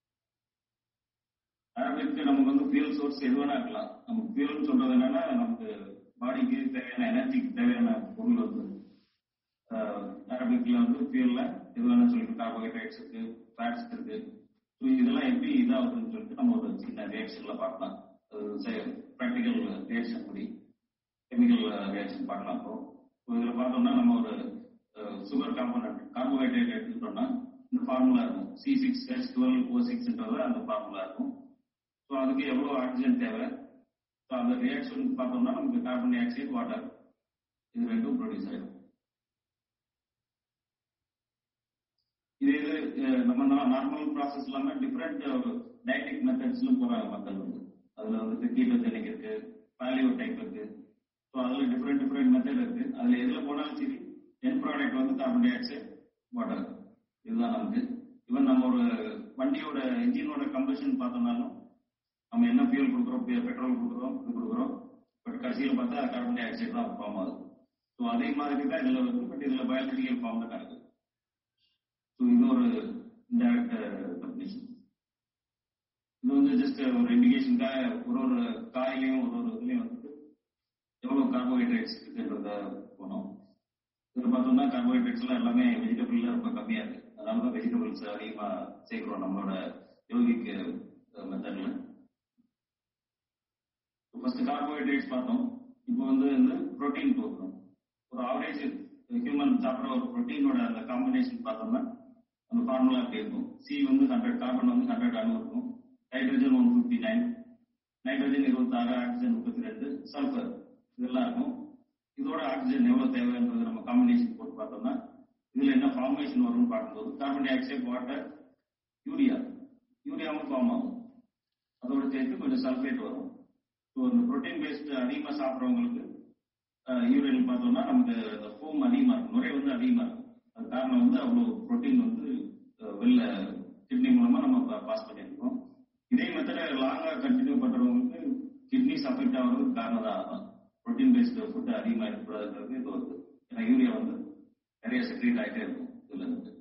[SPEAKER 2] அரபிக்கு நமக்கு வந்து ஃபியூல் சோர்ஸ் எது வேணா இருக்கலாம் நமக்கு ஃபியூல்னு சொல்றது என்னன்னா நமக்கு பாடிக்கு தேவையான எனர்ஜிக்கு தேவையான பொருள் வந்து அரபிக்ல வந்து ஃபியூல்ல எது வேணா சொல்லிட்டு கார்போஹைட்ரேட்ஸ் இருக்கு ஃபேட்ஸ் இருக்கு ஸோ இதெல்லாம் எப்படி இதாகுதுன்னு சொல்லிட்டு நம்ம ஒரு சின்ன ரியாக்ஷன்ல பார்க்கலாம் ப்ராக்டிக்கல் ரியாக்ஷன் படி கெமிக்கல் ரியாக்ஷன் பார்க்கலாம் இப்போ இதில் பார்த்தோம்னா நம்ம ஒரு சுகர் காம்பனண்ட் கார்போஹைட்ரேட் எடுத்துக்கிட்டோம்னா இந்த ஃபார்முலா இருக்கும் C six H twelve O சிக்ஸ்ன்றது அந்த ஃபார்முலா இருக்கும் ஸோ அதுக்கு எவ்வளோ ஆக்சிஜன் தேவை ஸோ அந்த ரியாக்ஷன் பார்த்தோம்னா நமக்கு கார்பன் டை ஆக்சைடு வாட்டர் இது ரெண்டும் ப்ரொடியூஸ் ஆகிடும் இது இது நம்ம நார்மல் ப்ராசஸ் இல்லாமல் டிஃப்ரெண்ட் டயட்டிக் மெத்தட்ஸ்லும் போகிறாங்க மக்கள் வந்து அதில் வந்துட்டு கீட்டோஜெனிக் இருக்கு பாலியோ டைப் இருக்கு ஸோ அதில் டிஃப்ரெண்ட் டிஃப்ரெண்ட் மெத்தட் இருக்கு அதில் எதில் போனாலும் சரி என் ப்ராடக்ட் வந்து கார்பன் டை ஆக்சைடு வாட்டர் இதுதான் நமக்கு ஈவன் நம்ம ஒரு வண்டியோட இன்ஜினோட கம்பஷன் பார்த்தோம்னாலும் நம்ம என்ன ஃபியூல் கொடுக்குறோம் பெட்ரோல் கொடுக்குறோம் இது கொடுக்குறோம் பட் கடைசியில் பார்த்தா கார்பன் டை ஆக்சைடு தான் ஃபார்ம் ஆகுது ஸோ அதே மாதிரி தான் இதில் வந்து பட் இதில் பயாலஜிக்கல் ஃபார்ம் தான் நடக்குது ஸோ இது ஒரு இன்டைரக்ட் டெஃபினேஷன் இது வந்து ஜஸ்ட் ஒரு இண்டிகேஷனுக்காக ஒரு ஒரு காயிலையும் ஒரு ஒரு இதுலையும் வந்துட்டு எவ்வளோ கார்போஹைட்ரேட்ஸ் இருக்குன்றத போனோம் இதில் பார்த்தோம்னா கார்போஹைட்ரேட்ஸ்லாம் எல்லாமே வெஜிடபிள்ல ரொம்ப கம்மியாக இருக்கு அதனால தான் வெஜிடபிள்ஸ் அதிகமாக சேர்க்கிறோம் நம்மளோட யோகிக் மெத்தட்ல ஃபர்ஸ்ட் கார்போஹைட்ரேட்ஸ் பார்த்தோம் இப்போ வந்து வந்து ப்ரோட்டீன் போகிறோம் ஒரு ஆவரேஜ் ஹியூமன் சாப்பிட்ற ஒரு ப்ரோட்டீனோட அந்த காம்பினேஷன் பார்த்தோம்னா அந்த ஃபார்முலா அப்படி இருக்கும் சி வந்து ஹண்ட்ரட் கார்பன் வந்து ஹண்ட்ரட் அணு இருக்கும் hydrogen one fifty nine nitrogen இருபத்தாறு ஆக்சிஜன் முப்பத்தி ரெண்டு சல்ஃபர் இதெல்லாம் இருக்கும் இதோட ஆக்சிஜன் எவ்வளவு தேவைன்றது நம்ம காம்பினேஷன் போட்டு பார்த்தோம்னா இதுல என்ன ஃபார்மேஷன் வரும்னு பார்க்கும்போது carbon dioxide water urea யூரியாவும் ஃபார்ம் ஆகும் அதோட சேர்த்து கொஞ்சம் சல்ஃபேட் வரும் ஸோ இந்த ப்ரோட்டீன் பேஸ்ட் அதிகமாக சாப்பிட்றவங்களுக்கு யூரியல் பார்த்தோம்னா நமக்கு ஃபோம் அதிகமாக இருக்கும் நுரை வந்து அதிகமாக இருக்கும் அது காரணம் வந்து அவ்வளோ ப்ரோட்டீன் வந்து வெளில கிட்னி மூலமாக நம்ம பாஸ் பண்ணியிருக்கோம் இதே மெத்தடை லாங்காக கண்டினியூ பண்ணுறவங்களுக்கு கிட்னிஸ் அஃபெக்ட் ஆகிறதுக்கு காரணம் தான் அதான் ப்ரோட்டீன் பேஸ்டு ஃபுட்டு அதிகமாக இருக்கக்கூடாதுங்கிறது இது வருது ஏன்னா யூரியா வந்து நிறைய செக்ரேட் ஆகிட்டே இருக்கும் இதுல இருந்து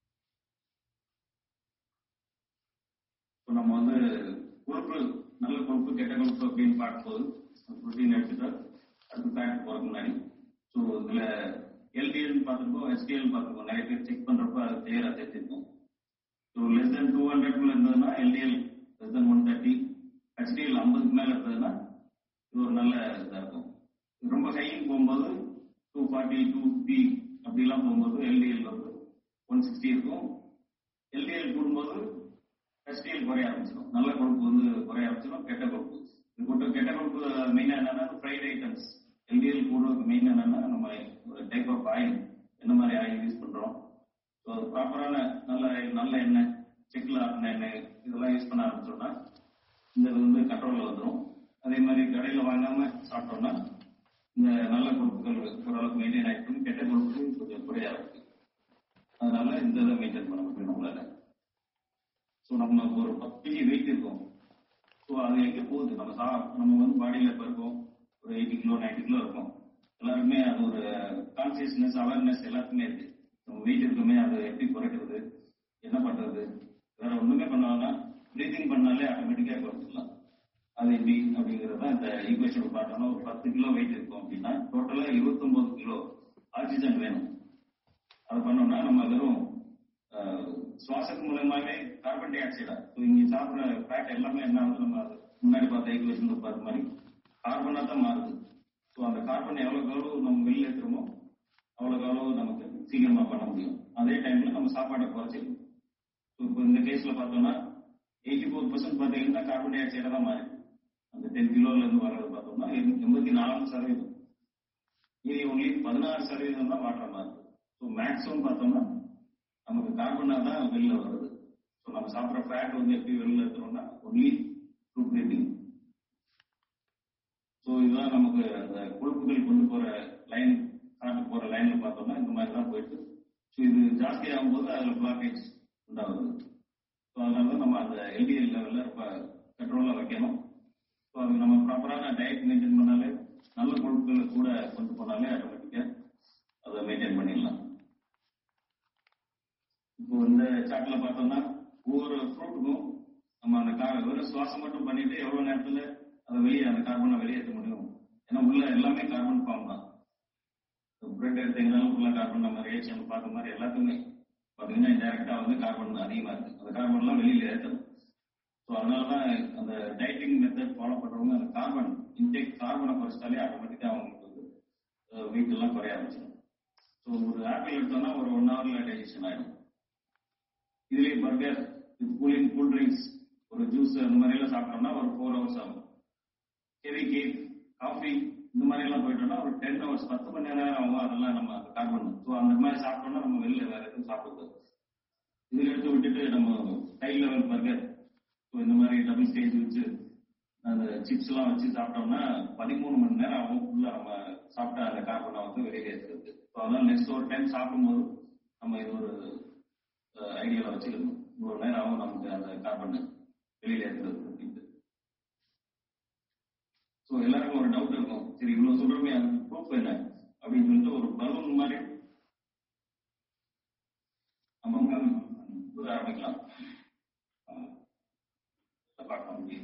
[SPEAKER 2] இப்போ நம்ம வந்து கொழுப்பு நல்ல கொழுப்பு கெட்ட கொழுப்பு அப்படின்னு பார்க்கும்போது ப்ரோட்டீன் எடுத்துட்டா அடுத்து ஃபேட் போகிறதுக்கு முன்னாடி ஸோ இதில் எல்டிஎல் பார்த்துருக்கோம் எஸ்டிஎல் பார்த்துருக்கோம் நிறைய பேர் செக் பண்ணுறப்ப அது கிளியராக தெரிஞ்சிருக்கும் ஸோ லெஸ் தென் டூ ஹண்ட்ரட்குள்ள இருந்ததுன்னா LDL less than one thirty HDL ஐம்பதுக்கு மேலே இருந்ததுன்னா இது ஒரு நல்ல இதாக இருக்கும் ரொம்ப ஹைன்னு போகும்போது டூ ஃபார்ட்டி டூ ஃபிஃப்டி அப்படிலாம் போகும்போது எல்டிஎல் வந்து ஒன் சிக்ஸ்டி இருக்கும் எல்டிஎல் கூடும்போது ஹெச்டிஎல் குறைய ஆரம்பிச்சிடும் நல்ல கொழுப்பு வந்து குறைய ஆரம்பிச்சிடும் கெட்ட கொழுப்பு இது கொண்டு கெட்ட கொழுப்பு மெயினாக என்னன்னா ஃப்ரைட் ஐட்டம்ஸ் எல்டிஎல் கூடுறதுக்கு மெயின் என்னன்னா நம்ம ஒரு டைப் ஆஃப் ஆயில் என்ன மாதிரி ஆயில் யூஸ் பண்றோம் ஸோ அது ப்ராப்பரான நல்ல நல்ல எண்ணெய் செக்கில் ஆட்டின எண்ணெய் இதெல்லாம் யூஸ் பண்ண ஆரம்பிச்சோம்னா இந்த இது வந்து கண்ட்ரோலில் வந்துடும் அதே மாதிரி கடையில் வாங்காம சாப்பிட்டோம்னா இந்த நல்ல கொழுப்புகள் ஓரளவுக்கு மெயின்டைன் ஆகிட்டும் கெட்ட கொழுப்பு கொஞ்சம் குறைய இருக்கு அதனால இந்த இதை மெயின்டைன் பண்ண முடியும் நம்மளால ஸோ நம்ம ஒரு பத்து கேஜி வெயிட் இருக்கும் ஸோ அது எங்கே போகுது நம்ம சா நம்ம வந்து பாடியில் இப்போ இருக்கோம் ஒரு எயிட்டி கிலோ நைன்டி கிலோ இருக்கும் எல்லாருக்குமே அது ஒரு கான்சியஸ்னஸ் அவேர்னஸ் எல்லாத்துக்குமே இருக்கு நம்ம வெயிட் இருக்குமே அதை எப்படி குறைக்கிறது என்ன பண்றது வேற ஒண்ணுமே பண்ணாங்கன்னா ப்ரீதிங் பண்ணாலே ஆட்டோமேட்டிக்கா குறைச்சிடலாம் அது எப்படி அப்படிங்கறத இந்த ஈக்குவேஷன் பார்த்தோம்னா ஒரு பத்து கிலோ வெயிட் இருக்கும் அப்படின்னா டோட்டலா இருபத்தொன்பது கிலோ ஆக்சிஜன் வேணும் அதை பண்ணோம்னா நம்ம வெறும் அஹ், சுவாசத்து மூலமாவே கார்பன் டை ஆக்சைடா ஸோ இங்க சாப்பிட்ற ஃபேட் எல்லாமே என்ன ஆகுது நம்ம அது முன்னாடி பார்த்த ஈக்குவேஷன் பார்த்த மாதிரி கார்பனா தான் மாறுது ஸோ அந்த கார்பன் எவ்வளவுக்கு எவ்வளவு நம்ம வெளில ஏற்றுறோமோ அவ்வளவுக்கு அவ்வளவு நமக்கு சீக்கிரமா பண்ண முடியும் அதே டைம்ல நம்ம சாப்பாடை குறைச்சிக்கணும் ஸோ இப்போ இந்த கேஸ்ல பார்த்தோம்னா எயிட்டி ஃபோர் பர்சன்ட் பார்த்தீங்கன்னா கார்பன் டை ஆக்சைடா தான் மாறி அந்த டென் கிலோல இருந்து வர்றது பார்த்தோம்னா எண்பத்தி நாலு சதவீதம் மீதி ஒன்லி பதினாறு சதவீதம் தான் வாட்டர் மாறுது ஸோ மேக்ஸிமம் பார்த்தோம்னா நமக்கு கார்பனா தான் வெளில வருது ஸோ நம்ம சாப்பிட்ற ஃபேட் வந்து எப்படி வெளில எடுத்துறோம்னா ஒன்லி த்ரூ பிரீத்திங் ஸோ இதுதான் நமக்கு அந்த கொழுப்புகள் கொண்டு போற லைன் காட்டு போற லைன்ல பார்த்தோம்னா இந்த மாதிரி தான் போயிட்டு ஸோ இது ஜாஸ்தி ஆகும்போது அதுல பிளாக்கேஜ் உண்டாகுது ஸோ அதனால தான் நம்ம அந்த எல்டிஎல் லெவல்ல ரொம்ப கண்ட்ரோலா வைக்கணும் ஸோ அது நம்ம ப்ராப்பரான டயட் மெயின்டைன் பண்ணாலே நல்ல கொழுப்புகளை கூட கொண்டு போனாலே ஆட்டோமேட்டிக்கா அதை மெயின்டைன் பண்ணிடலாம் இப்போ இந்த சார்ட்ல பார்த்தோம்னா ஒவ்வொரு ஃப்ரூட்டுக்கும் நம்ம அந்த கா வெறும் சுவாசம் மட்டும் பண்ணிட்டு எவ்வளவு நேரத்துல அதை வெளியே அந்த கார்பனை வெளியேற்ற முடியும் ஏன்னா உள்ள எல்லாமே கார்பன் ஃபார்ம் தான் பிரெட் எடுத்தீங்கனாலும் உள்ள கார்பன் நம்ம ரியாக்ஷன் பார்த்த மாதிரி எல்லாத்துக்குமே பார்த்தீங்கன்னா டைரக்டா வந்து கார்பன் அதிகமா இருக்கு அந்த கார்பன்லாம் வெளியில ஏற்றணும் ஸோ அதனால தான் அந்த டைட்டிங் மெத்தட் ஃபாலோ பண்றவங்க அந்த கார்பன் இன்டேக் கார்பனை குறைச்சிட்டாலே ஆட்டோமேட்டிக்கா அவங்களுக்கு வந்து வெயிட் எல்லாம் குறைய ஆரம்பிச்சிடும் ஸோ ஒரு ஆப்பிள் எடுத்தோம்னா ஒரு ஒன் ஹவர்ல டைஜஷன் ஆயிடும் இதுலயே பர்கர் கூலிங் கூல் ட்ரிங்க்ஸ் ஒரு ஜூஸ் அந்த மாதிரி எல்லாம் சாப்பிட்டோம்னா ஒரு ஃபோர் ஹவர்ஸ் ஆகும் ஹெவி கேக் காஃபி இந்த மாதிரி எல்லாம் போயிட்டோம்னா ஒரு டென் ஹவர்ஸ் பத்து மணி நேரம் ஆகும் அதெல்லாம் நம்ம கார்பன் ஸோ அந்த மாதிரி சாப்பிட்டோம்னா நம்ம வெளில வேற எதுவும் சாப்பிடக்கூடாது இதுல எடுத்து விட்டுட்டு நம்ம ஹை லெவல் பர்கர் ஸோ இந்த மாதிரி டபுள் ஸ்டேஜ் வச்சு அந்த சிப்ஸ் எல்லாம் வச்சு சாப்பிட்டோம்னா பதிமூணு மணி நேரம் ஆகும் ஃபுல்லா நம்ம சாப்பிட்ட அந்த கார்பனை வந்து வெளியே எடுக்கிறது ஸோ அதனால நெக்ஸ்ட் ஒரு டைம் சாப்பிடும்போது நம்ம இது ஒரு ஐடியாவில் வச்சுக்கணும் இவ்வளவு நேரம் ஆகும் நமக்கு அந்த கார்பன் வெளியில ஏற்றுறது அப்படின்ட்டு ஸோ எல்லாருக்கும் ஒரு டவுட் இருக்கும் சரி இவ்வளவு சொல்றோமே அதுக்கு ப்ரூஃப் என்ன அப்படின்னு சொல்லிட்டு ஒரு பலூன் மாதிரி நம்ம புது ஆரம்பிக்கலாம் பார்க்க முடியும்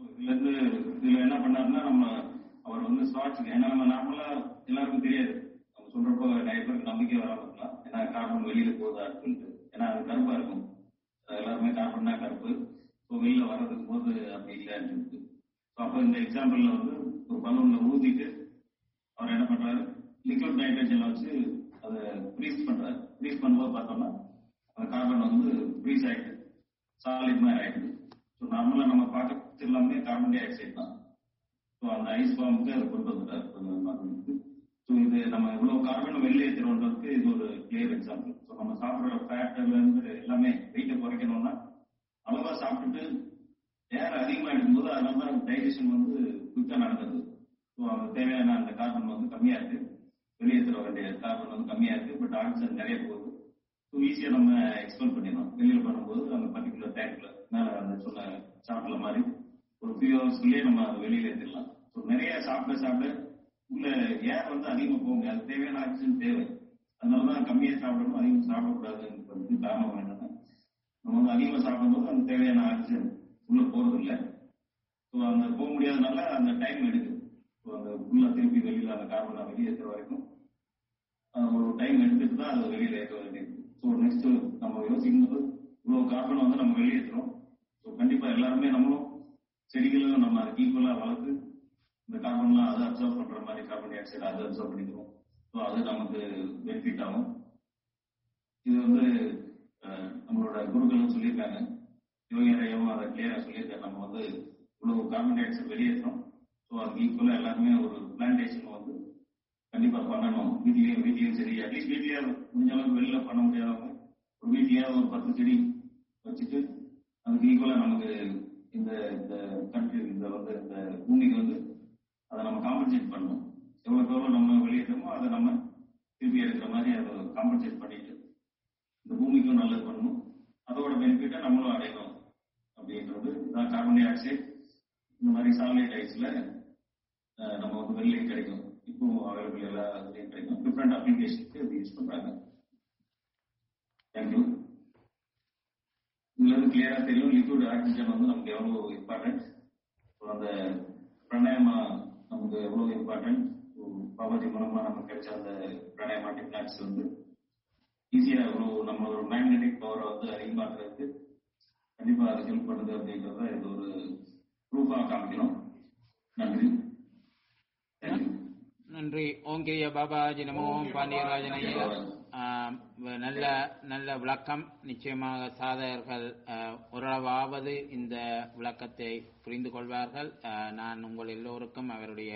[SPEAKER 2] இதுல இருந்து இதுல என்ன பண்ணாருன்னா நம்ம அவர் வந்து ஸ்வாட்ச் ஏன்னா நம்ம நார்மலா எல்லாருக்கும் தெரியாது நம்ம சொல்றப்போ நிறைய பேருக்கு நம்பிக்கை வராம இருக்கலாம் ஏன்னா கார்பன் வெளியில போகுதான்னு சொல்லிட்டு ஏன்னா அது கருப்பா இருக்கும் அது எல்லாருமே கார்பன்னா கருப்பு ஸோ வெளியில வர்றதுக்கு போது அப்படி இல்லைன்னு சொல்லிட்டு ஸோ அப்போ இந்த எக்ஸாம்பிள்ல வந்து ஒரு பலூன்ல ஊதிட்டு அவர் என்ன பண்றாரு லிக்விட் நைட்ரஜன்ல வச்சு அதை ஃப்ரீஸ் பண்றாரு ஃப்ரீஸ் பண்ணும்போது பார்த்தோம்னா அந்த கார்பன் வந்து ஃப்ரீஸ் ஆயிடுது சாலிட் மாதிரி ஆயிடுது ஸோ நார்மலா நம்ம பார்க்கறது எல்லாமே கார்பன் டை ஆக்சைடு தான் ஸோ அந்த ஐஸ் ஃபார்முக்கு அதை கொண்டு வந்துட்டாரு ஸோ இது நம்ம இவ்வளவு கார்பன் வெளியேற்றுறோன்றதுக்கு இது ஒரு கிளியர் எக்ஸாம்பிள் ஸோ நம்ம சாப்பிட்ற ஃபேட்ல இருந்து எல்லாமே வெயிட்டை குறைக்கணும்னா அளவா சாப்பிட்டுட்டு ஏர் அதிகமா எடுக்கும்போது அதனால டைஜஷன் வந்து குயிக்கா நடந்தது ஸோ அது தேவையான அந்த கார்பன் வந்து கம்மியா இருக்கு வெளியேற்ற வேண்டிய கார்பன் வந்து கம்மியா இருக்கு பட் ஆக்சிஜன் நிறைய போகுது ஸோ ஈஸியா நம்ம எக்ஸ்பெல் பண்ணிடணும் வெளியில பண்ணும்போது அந்த பர்டிகுலர் டேங்க்ல மேல அந்த சொன்ன சாப்பிடல மாதிரி ஒரு ஃபியூ ஹவர்ஸ்க்குள்ளேயே நம்ம அதை வெளியில ஏற்றிடலாம் ஸோ நிறைய சாப்பிட சாப்பிட உள்ள ஏர் வந்து அதிகமா போக முடியாது தேவையான ஆக்சிஜன் தேவை அதனாலதான் கம்மியா சாப்பிடணும் அதிகமாக சாப்பிடக்கூடாதுன்றது காரணம் என்னன்னா நம்ம வந்து அதிகமாக சாப்பிடும்போது அந்த தேவையான ஆக்சிஜன் உள்ள போறது இல்லை ஸோ அந்த போக முடியாதனால அந்த டைம் எடுக்குது ஸோ அந்த உள்ள திருப்பி வெளியில அந்த கார்பனை வெளியேற்றுற வரைக்கும் அஹ் ஒரு டைம் எடுத்துட்டு தான் அதை வெளியில ஏற்ற வேண்டியது ஸோ நெக்ஸ்ட் நம்ம யோசிக்கும் போது இவ்வளவு கார்பன் வந்து நம்ம வெளியேற்றுறோம் ஸோ கண்டிப்பா எல்லாருமே நம்மளும் செடிகளும் நம்ம அதுக்கு ஈக்குவலா வளர்த்து இந்த கார்பன்லாம் அதை அப்சர்வ் பண்ற மாதிரி கார்பன் டை ஆக்சைடு அதை அப்சர்வ் பண்ணிக்கிறோம் ஸோ அது நமக்கு பெனிஃபிட் ஆகும் இது வந்து அஹ், நம்மளோட குருக்களும் சொல்லியிருக்காங்க யோகியரையும் அதை கிளியரா சொல்லியிருக்காரு நம்ம வந்து இவ்வளவு கார்பன் டை ஆக்சைடு வெளியேற்றோம் ஸோ அதுக்கு ஈக்குவலா எல்லாருமே ஒரு பிளான்டேஷன் வந்து கண்டிப்பா பண்ணணும் வீட்லயும் வீட்லயும் சரி அட்லீஸ்ட் வீட்லயே முடிஞ்ச அளவுக்கு வெளியில பண்ண முடியாதவங்க ஒரு வீட்லயாவது ஒரு பத்து செடி வச்சுட்டு அதுக்கு ஈக்குவலா நமக்கு இந்த இந்த கண்ட்ரி இந்த வந்து இந்த பூமிக்கு வந்து அதை நம்ம காம்பன்சேட் பண்ணணும் எவ்வளவுக்கு எவ்வளவு நம்ம வெளியேற்றமோ அதை நம்ம திருப்பி எடுக்கிற மாதிரி அதை காம்பன்சேட் பண்ணிட்டு இந்த பூமிக்கும் நல்லது பண்ணணும் அதோட பெனிஃபிட்டை நம்மளும் அடையணும் அப்படின்றது இதான் கார்பன் டை ஆக்சைடு இந்த மாதிரி சாலிட் ஐஸ்ல நம்ம வந்து வெளியே கிடைக்கும் இப்போ அவைலபிள் எல்லா இதுலயும் கிடைக்கும் டிஃப்ரெண்ட் அப்ளிகேஷனுக்கு இது யூஸ் பண்றாங்க தேங்க்யூ இதுல இருந்து கிளியரா தெரியும் லிக்விட் ஆக்சிஜன் வந்து நமக்கு எவ்வளவு இம்பார்ட்டன்ட் அந்த பிராணாயமா நமக்கு எவ்வளவு இம்பார்ட்டன்ட் பாபாஜி மூலமா நமக்கு கிடைச்ச அந்த பிராணாயமா டெக்னாக்ஸ் வந்து ஈஸியா எவ்வளவு நம்ம ஒரு மேக்னெட்டிக் பவரை வந்து அதிகமாக்குறதுக்கு கண்டிப்பா அது ஹெல்ப் பண்ணுது அப்படின்றத இது ஒரு ப்ரூஃபா காமிக்கணும் நன்றி தேங்க்யூ
[SPEAKER 1] நன்றி ஓங்கிரிய பாபாஜி நமோ ஓம் பாண்டியராஜன் ஐயா ஆம், வ- நல்ல நல்ல விளக்கம் நிச்சயமாக சாதகர்கள் அஹ், ஓரளவாவது இந்த விளக்கத்தை புரிந்து கொள்வார்கள் அஹ், நான் உங்கள் எல்லோருக்கும் அவருடைய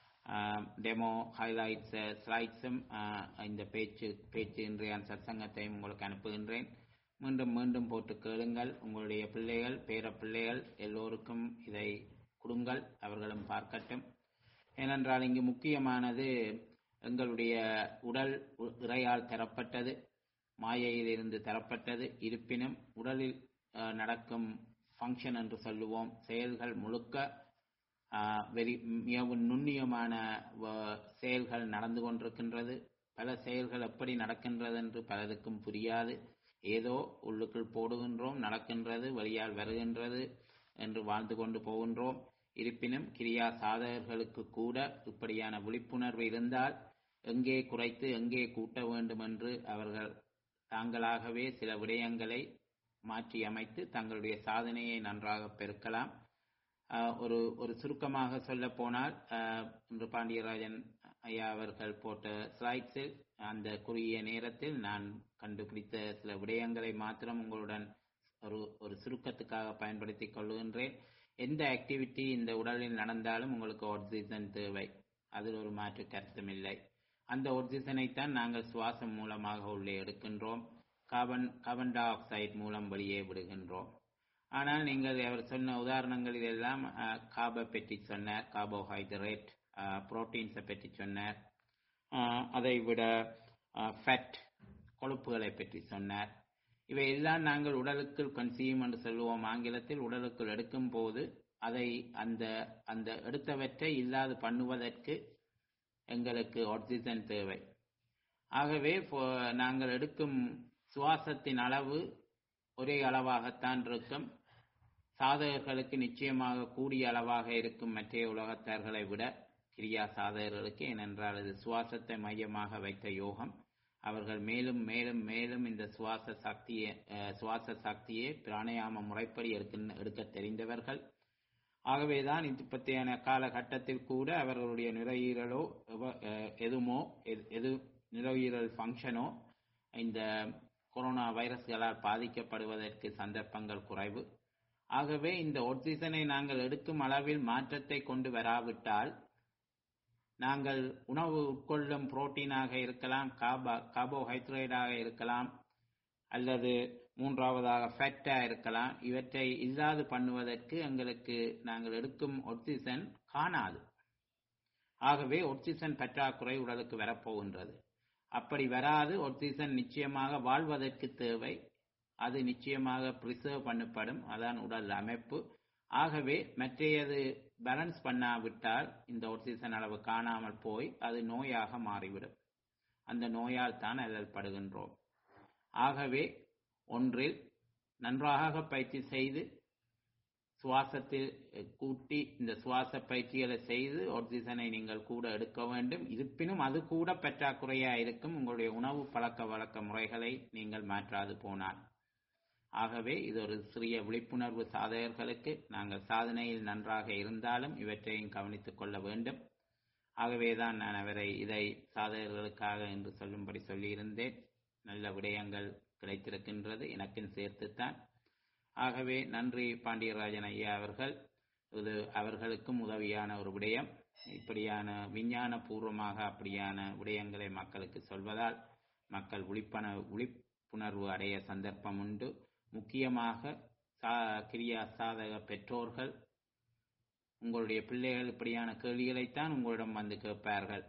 [SPEAKER 1] டெமோ ஹைலைட்ஸ் ஸ்லைட்ஸும் இந்த பேச்சு பேச்சு இன்றைய சத்சங்கத்தையும் உங்களுக்கு அனுப்புகின்றேன் மீண்டும் மீண்டும் போட்டு கேளுங்கள் உங்களுடைய பிள்ளைகள் பேர பிள்ளைகள் எல்லோருக்கும் இதை கொடுங்கள் அவர்களும் பார்க்கட்டும் ஏனென்றால் இங்கு முக்கியமானது எங்களுடைய உடல் உ- இறையால் தரப்பட்டது மாயையிலிருந்து தரப்பட்டது இருப்பினும் உடலில் அஹ், நடக்கும் ஃபங்க்ஷன் என்று சொல்லுவோம் செயல்கள் முழுக்க அஹ், வெறி மிகவும் நுண்ணியமான வ- செயல்கள் நடந்து கொண்டிருக்கின்றது பல செயல்கள் எப்படி நடக்கின்றது என்று பலருக்கும் புரியாது ஏதோ உள்ளுக்குள் போடுகின்றோம் நடக்கின்றது வழியால் வருகின்றது என்று வாழ்ந்து கொண்டு போகின்றோம் இருப்பினும் கிரியா சாதகர்களுக்கு கூட இப்படியான விழிப்புணர்வு இருந்தால் எங்கே குறைத்து எங்கே கூட்ட வேண்டும் என்று அவர்கள் தாங்களாகவே சில விடயங்களை மாற்றி அமைத்து தங்களுடைய சாதனையை நன்றாக பெருக்கலாம் ஆஹ் ஒரு ஒரு சுருக்கமாக சொல்ல போனால் ஆஹ் இன்று பாண்டியராஜன் ஐயா அவர்கள் போட்ட ஸ்லைட்ஸில் அந்த குறுகிய நேரத்தில் நான் கண்டுபிடித்த சில விடயங்களை மாத்திரம் உங்களுடன் ஒரு ஒரு சுருக்கத்துக்காக பயன்படுத்திக் கொள்கின்றேன் எந்த ஆக்டிவிட்டி இந்த உடலில் நடந்தாலும் உங்களுக்கு ஆக்சிஜன் தேவை அதில் ஒரு மாற்று கருத்தும் இல்லை அந்த ஆக்சிஜனைத்தான் நாங்கள் சுவாசம் மூலமாக உள்ளே எடுக்கின்றோம் கார்பன் கார்பன் டை ஆக்சைடு மூலம் வெளியே விடுகின்றோம் ஆனால் நீங்கள் அவர் சொன்ன உதாரணங்கள் இதெல்லாம் கார்பை பற்றி சொன்னார் கார்போஹைட்ரேட் புரோட்டீன்ஸை பற்றி சொன்னார் ஆஹ் அதை விட ஃபேட் கொழுப்புகளை பற்றி சொன்னார் இவை எல்லாம் நாங்கள் உடலுக்குள் கன்சியூம் என்று சொல்லுவோம் ஆங்கிலத்தில் உடலுக்குள் எடுக்கும் போது அதை அந்த அந்த எடுத்தவற்றை இல்லாது பண்ணுவதற்கு எங்களுக்கு ஆக்சிஜன் தேவை ஆகவே ஃபோ- நாங்கள் எடுக்கும் சுவாசத்தின் அளவு ஒரே அளவாகத்தான் இருக்கும் சாதகர்களுக்கு நிச்சயமாக கூடிய அளவாக இருக்கும் மற்ற உலகத்தார்களை விட கிரியா சாதகர்களுக்கு ஏனென்றால் அது சுவாசத்தை மையமாக வைத்த யோகம் அவர்கள் மேலும் மேலும் மேலும் இந்த சுவாச சக்தியை அஹ், சுவாச சக்தியை பிராணாயாம முறைப்படி எடுக்க எடுக்க தெரிந்தவர்கள் ஆகவேதான் இப்பத்தையான காலகட்டத்தில் கூட அவர்களுடைய நுரையீரலோ எவ- அஹ், எதுமோ எது- எது நுரையீரல் ஃபங்க்ஷனோ இந்த கொரோனா வைரஸ்களால் பாதிக்கப்படுவதற்கு சந்தர்ப்பங்கள் குறைவு ஆகவே இந்த ஆக்சிஜனை நாங்கள் எடுக்கும் அளவில் மாற்றத்தை கொண்டு வராவிட்டால் நாங்கள் உணவு உட்கொள்ளும் புரோட்டீனாக இருக்கலாம் கார்பா கார்போஹைட்ரேட்டாக இருக்கலாம் அல்லது மூன்றாவதாக ஃபேட்டா இருக்கலாம் இவற்றை இல்லாது பண்ணுவதற்கு எங்களுக்கு நாங்கள் எடுக்கும் ஆக்சிஜன் காணாது ஆகவே ஆக்சிஜன் பற்றாக்குறை உடலுக்கு வரப்போகின்றது அப்படி வராது ஆக்சிஜன் நிச்சயமாக வாழ்வதற்கு தேவை அது நிச்சயமாக ப்ரிசர்வ் பண்ணப்படும் அதான் உடல் அமைப்பு ஆகவே மற்றையது பேலன்ஸ் பண்ணாவிட்டால் இந்த ஆக்சிஜன் அளவு காணாமல் போய் அது நோயாக மாறிவிடும் அந்த நோயால் தான் அல்லல்படுகின்றோம் ஆகவே ஒன்றில் நன்றாக பயிற்சி செய்து சுவாசத்தில் அஹ், கூட்டி இந்த சுவாச பயிற்சிகளை செய்து ஆக்சிஜனை நீங்கள் கூட எடுக்க வேண்டும் இருப்பினும் அது கூட பற்றாக்குறையா இருக்கும் உங்களுடைய உணவு பழக்க வழக்க முறைகளை நீங்கள் மாற்றாது போனால் ஆகவே இது ஒரு சிறிய விழிப்புணர்வு சாதகர்களுக்கு நாங்கள் சாதனையில் நன்றாக இருந்தாலும் இவற்றையும் கவனித்துக் கொள்ள வேண்டும் ஆகவேதான் நான் அவரை இதை சாதகர்களுக்காக என்று சொல்லும்படி சொல்லியிருந்தேன் நல்ல விடயங்கள் கிடைத்திருக்கின்றது எனக்கும் சேர்த்துத்தான் ஆகவே நன்றி பாண்டியராஜன் ஐயா அவர்கள் இது அவர்களுக்கும் உதவியான ஒரு விடயம் இப்படியான விஞ்ஞான பூர்வமாக அப்படியான விடயங்களை மக்களுக்கு சொல்வதால் மக்கள் விழிப்பன விழிப்புணர்வு அடைய சந்தர்ப்பம் உண்டு முக்கியமாக சா கிரியா சாதக பெற்றோர்கள் உங்களுடைய பிள்ளைகள் இப்படியான கேள்விகளைத்தான் உங்களிடம் வந்து கேட்பார்கள்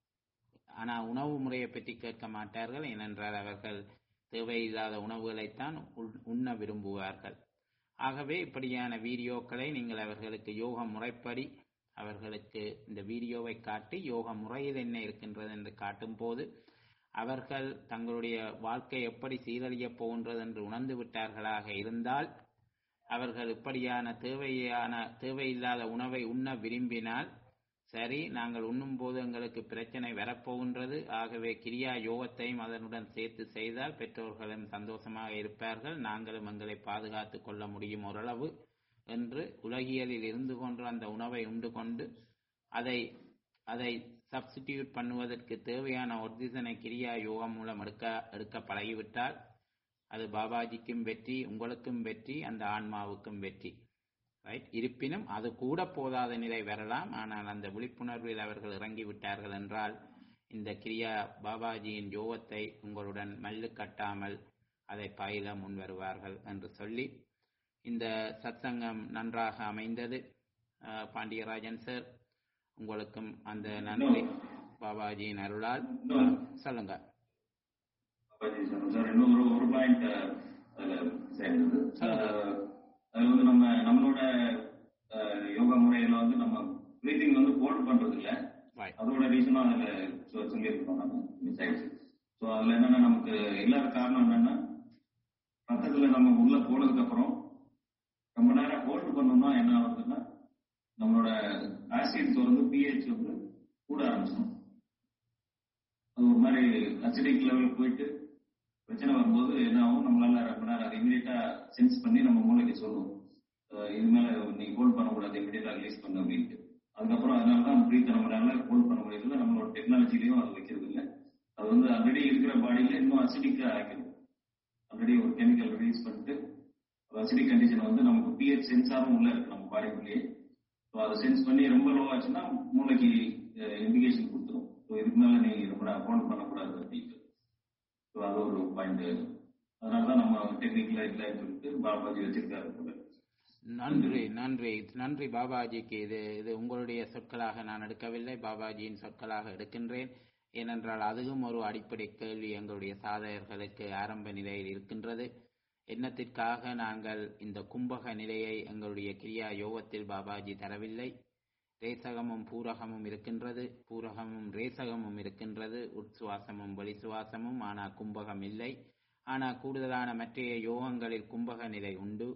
[SPEAKER 1] ஆனால் உணவு முறையை பற்றி கேட்க மாட்டார்கள் ஏனென்றால் அவர்கள் தேவையில்லாத உணவுகளைத்தான் உண்- உண்ண விரும்புவார்கள் ஆகவே இப்படியான வீடியோக்களை நீங்கள் அவர்களுக்கு யோக முறைப்படி அவர்களுக்கு இந்த வீடியோவை காட்டி யோக முறையில் என்ன இருக்கின்றது என்று காட்டும் போது அவர்கள் தங்களுடைய வாழ்க்கை எப்படி சீரழியப் போகின்றது என்று உணர்ந்து விட்டார்களாக இருந்தால் அவர்கள் இப்படியான தேவையான தேவையில்லாத உணவை உண்ண விரும்பினால் சரி நாங்கள் உண்ணும்போது எங்களுக்கு பிரச்சனை வரப்போகின்றது ஆகவே கிரியா யோகத்தையும் அதனுடன் சேர்த்து செய்தால் பெற்றோர்களும் சந்தோஷமாக இருப்பார்கள் நாங்களும் எங்களை பாதுகாத்துக் கொள்ள முடியும் ஓரளவு என்று உலகியலில் இருந்து கொண்டு அந்த உணவை உண்டு கொண்டு அதை அதை சப்ஸ்டிடியூட் பண்ணுவதற்கு தேவையான ஆக்சிஜனை கிரியா யோகம் மூலம் எடுக்க எடுக்க பழகிவிட்டால் அது பாபாஜிக்கும் வெற்றி உங்களுக்கும் வெற்றி அந்த ஆன்மாவுக்கும் வெற்றி ரைட் இருப்பினும் அது கூட போதாத நிலை வரலாம் ஆனால் அந்த விழிப்புணர்வில் அவர்கள் இறங்கி விட்டார்கள் என்றால் இந்த கிரியா பாபாஜியின் யோகத்தை உங்களுடன் மல்லு கட்டாமல் அதை பயில முன் வருவார்கள் என்று சொல்லி இந்த சத்சங்கம் நன்றாக அமைந்தது அஹ், பாண்டியராஜன் சார் உங்களுக்கும் அந்த நன்றி பாபாஜியின் அருளால்
[SPEAKER 2] இன்னும்
[SPEAKER 1] சொல்லுங்க
[SPEAKER 2] பாபாஜி சொன்னது சார் இன்னும் ஒரு ஒரு பாயிண்ட் அதுல சேர்ந்தது
[SPEAKER 1] சொல்லுங்க.
[SPEAKER 2] அஹ், அது வந்து நம்ம நம்மளோட அஹ், யோகா முறையில வந்து நம்ம பிரீத்திங் வந்து ஹோல்ட் பண்றது இல்ல
[SPEAKER 1] Right.
[SPEAKER 2] அதோட ரீசனும் அதுல சொ- சொல்லியிருக்கோம் நம்ம மிஸ் ஆயிடுச்சு ஸோ அதுல என்னன்னா நமக்கு இல்லாத காரணம் என்னன்னா ரத்தத்துல நம்ம உள்ள போனதுக்கு அப்புறம் ரொம்ப நேரம் ஹோல்ட் பண்ணோம்னா என்ன ஆகுதுன்னா நம்மளோட ஆசிட்ஸ் வந்து பிஹெச் வந்து கூட ஆரம்பிச்சிடும் அது ஒரு மாதிரி அசிடிக் லெவல் போயிட்டு பிரச்சனை வரும்போது என்ன ஆகும் நம்மளால ரொம்ப நேரம் அதை இமீடியட்டா சென்ஸ் பண்ணி நம்ம மூளைக்கு சொல்லுவோம் அஹ் இது மேல நீ ஹோல்ட் பண்ணக்கூடாது இமீடியட்டா ரிலீஸ் பண்ணு அப்படின்ட்டு அதுக்கப்புறம் அதனால தான் பிரீத் நம்மளால ஹோல்ட் பண்ண முடியல நம்மளோட டெக்னாலஜிலையும் அது வைக்கிறது இல்லை அது வந்து ஆல்ரெடி இருக்கிற பாடியில இன்னும் அசிடிக்கா ஆக்கிடும் ஆல்ரெடி ஒரு கெமிக்கல் ரிலீஸ் பண்ணிட்டு அசிடிக் கண்டிஷன் வந்து நமக்கு பிஹெச் சென்சாரும் உள்ள இருக்கு நம்ம பாடிக்குள்ளேயே ஸோ அதை சென்ஸ் பண்ணி ரொம்ப லோ ஆச்சுன்னா மூளைக்கு இண்டிகேஷன் கொடுத்துரும் ஸோ இதுக்கு மேல நீ ரொம்ப ஹோல்ட் பண்ணக்கூடாது அப்படின்ட்டு ஸோ அது ஒரு பாயிண்ட் அதனால தான் நம்ம டெக்னிக்கலா இல்லைன்னு சொல்லிட்டு பாபாஜி வச்சிருக்காரு போல
[SPEAKER 1] நன்றி நன்றி நன்றி பாபாஜிக்கு இது இது உங்களுடைய சொற்களாக நான் எடுக்கவில்லை பாபாஜியின் சொற்களாக எடுக்கின்றேன் ஏனென்றால் அதுவும் ஒரு அடிப்படை கேள்வி எங்களுடைய சாதகர்களுக்கு ஆரம்ப நிலையில் இருக்கின்றது என்னத்திற்காக நாங்கள் இந்த கும்பக நிலையை எங்களுடைய கிரியா யோகத்தில் பாபாஜி தரவில்லை ரேசகமும் பூரகமும் இருக்கின்றது பூரகமும் ரேசகமும் இருக்கின்றது உட்சுவாசமும் வெளிசுவாசமும் ஆனால் கும்பகம் இல்லை ஆனால் கூடுதலான மற்றைய யோகங்களில் கும்பக நிலை உண்டு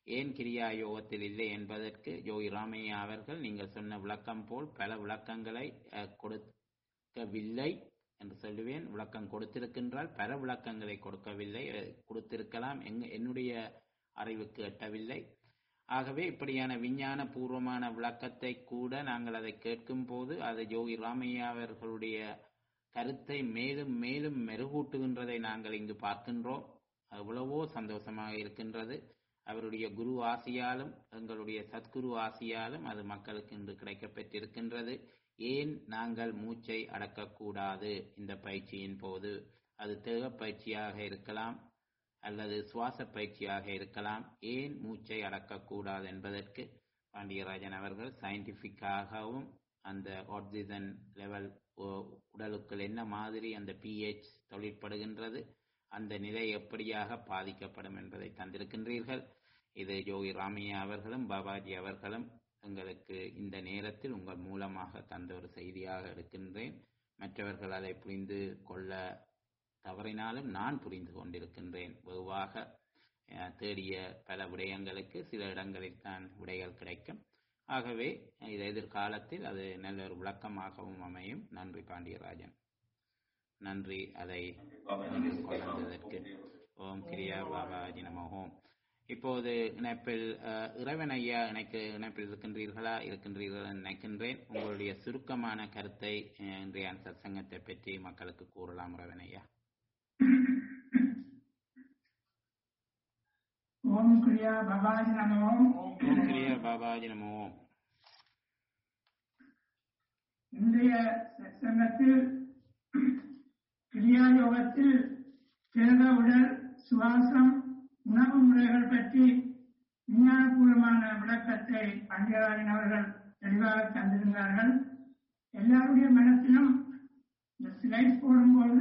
[SPEAKER 1] ஏன் கிரியா யோகத்தில் இல்லை என்பதற்கு யோகி ராமையா அவர்கள் நீங்கள் சொன்ன விளக்கம் போல் பல விளக்கங்களை அஹ், கொடுக்கவில்லை என்று சொல்லுவேன் விளக்கம் கொடுத்திருக்கின்றால் பல விளக்கங்களை கொடுக்கவில்லை அஹ், கொடுத்திருக்கலாம் எங்க என்னுடைய அறிவுக்கு எட்டவில்லை ஆகவே இப்படியான விஞ்ஞான பூர்வமான விளக்கத்தை கூட நாங்கள் அதை கேட்கும் போது அது யோகி ராமையா அவர்களுடைய கருத்தை மேலும் மேலும் மெருகூட்டுகின்றதை நாங்கள் இங்கு பார்க்கின்றோம் எவ்வளவோ சந்தோஷமாக இருக்கின்றது அவருடைய குரு ஆசியாலும் எங்களுடைய சத்குரு ஆசியாலும் அது மக்களுக்கு இன்று கிடைக்கப்பெற்றிருக்கின்றது ஏன் நாங்கள் மூச்சை அடக்கக்கூடாது இந்த பயிற்சியின் போது அது தேக பயிற்சியாக இருக்கலாம் அல்லது சுவாச பயிற்சியாக இருக்கலாம் ஏன் மூச்சை அடக்கக்கூடாது என்பதற்கு பாண்டியராஜன் அவர்கள் சயின்டிஃபிக்காகவும் அந்த ஆக்சிஜன் லெவல் உடலுக்குள் என்ன மாதிரி அந்த பிஹெச் தொழிற்படுகின்றது அந்த நிலை எப்படியாக பாதிக்கப்படும் என்பதை தந்திருக்கின்றீர்கள் இது யோகி ராமையா அவர்களும் பாபாஜி அவர்களும் எங்களுக்கு இந்த நேரத்தில் உங்கள் மூலமாக தந்த ஒரு செய்தியாக எடுக்கின்றேன் மற்றவர்கள் அதை புரிந்து கொள்ள தவறினாலும் நான் புரிந்து கொண்டிருக்கின்றேன் வெகுவாக அஹ், தேடிய பல விடயங்களுக்கு சில இடங்களில் தான் விடைகள் கிடைக்கும் ஆகவே இது எதிர்காலத்தில் அது நல்ல ஒரு விளக்கமாகவும் அமையும் நன்றி பாண்டியராஜன் நன்றி அதை கொண்டதற்கு ஓம் கிரியா பாபாஜி நம ஓம் இப்போது இணைப்பில் அஹ், இறைவன் ஐயா இணைக்கு இணைப்பில் இருக்கின்றீர்களா இருக்கின்றீர்கள் என்று நினைக்கின்றேன் உங்களுடைய சுருக்கமான கருத்தை அஹ், இன்றைய சத்சங்கத்தை பற்றி மக்களுக்கு கூறலாம் இறைவன் ஐயா
[SPEAKER 3] ஓம் கிரியா பவாஜி நமோ
[SPEAKER 1] ஓம் கிரியா பாபாஜி நம ஓம்
[SPEAKER 3] இன்றைய சங்கத்தில் கிரியா யோகத்தில் தேக உடல் சுவாசம் உணவு முறைகள் பற்றி விஞ்ஞானபூர்வமான விளக்கத்தை பண்டியராஜன் அவர்கள் தெளிவாக தந்திருந்தார்கள் எல்லாருடைய மனத்திலும் இந்த ஸ்லைட் போடும்போது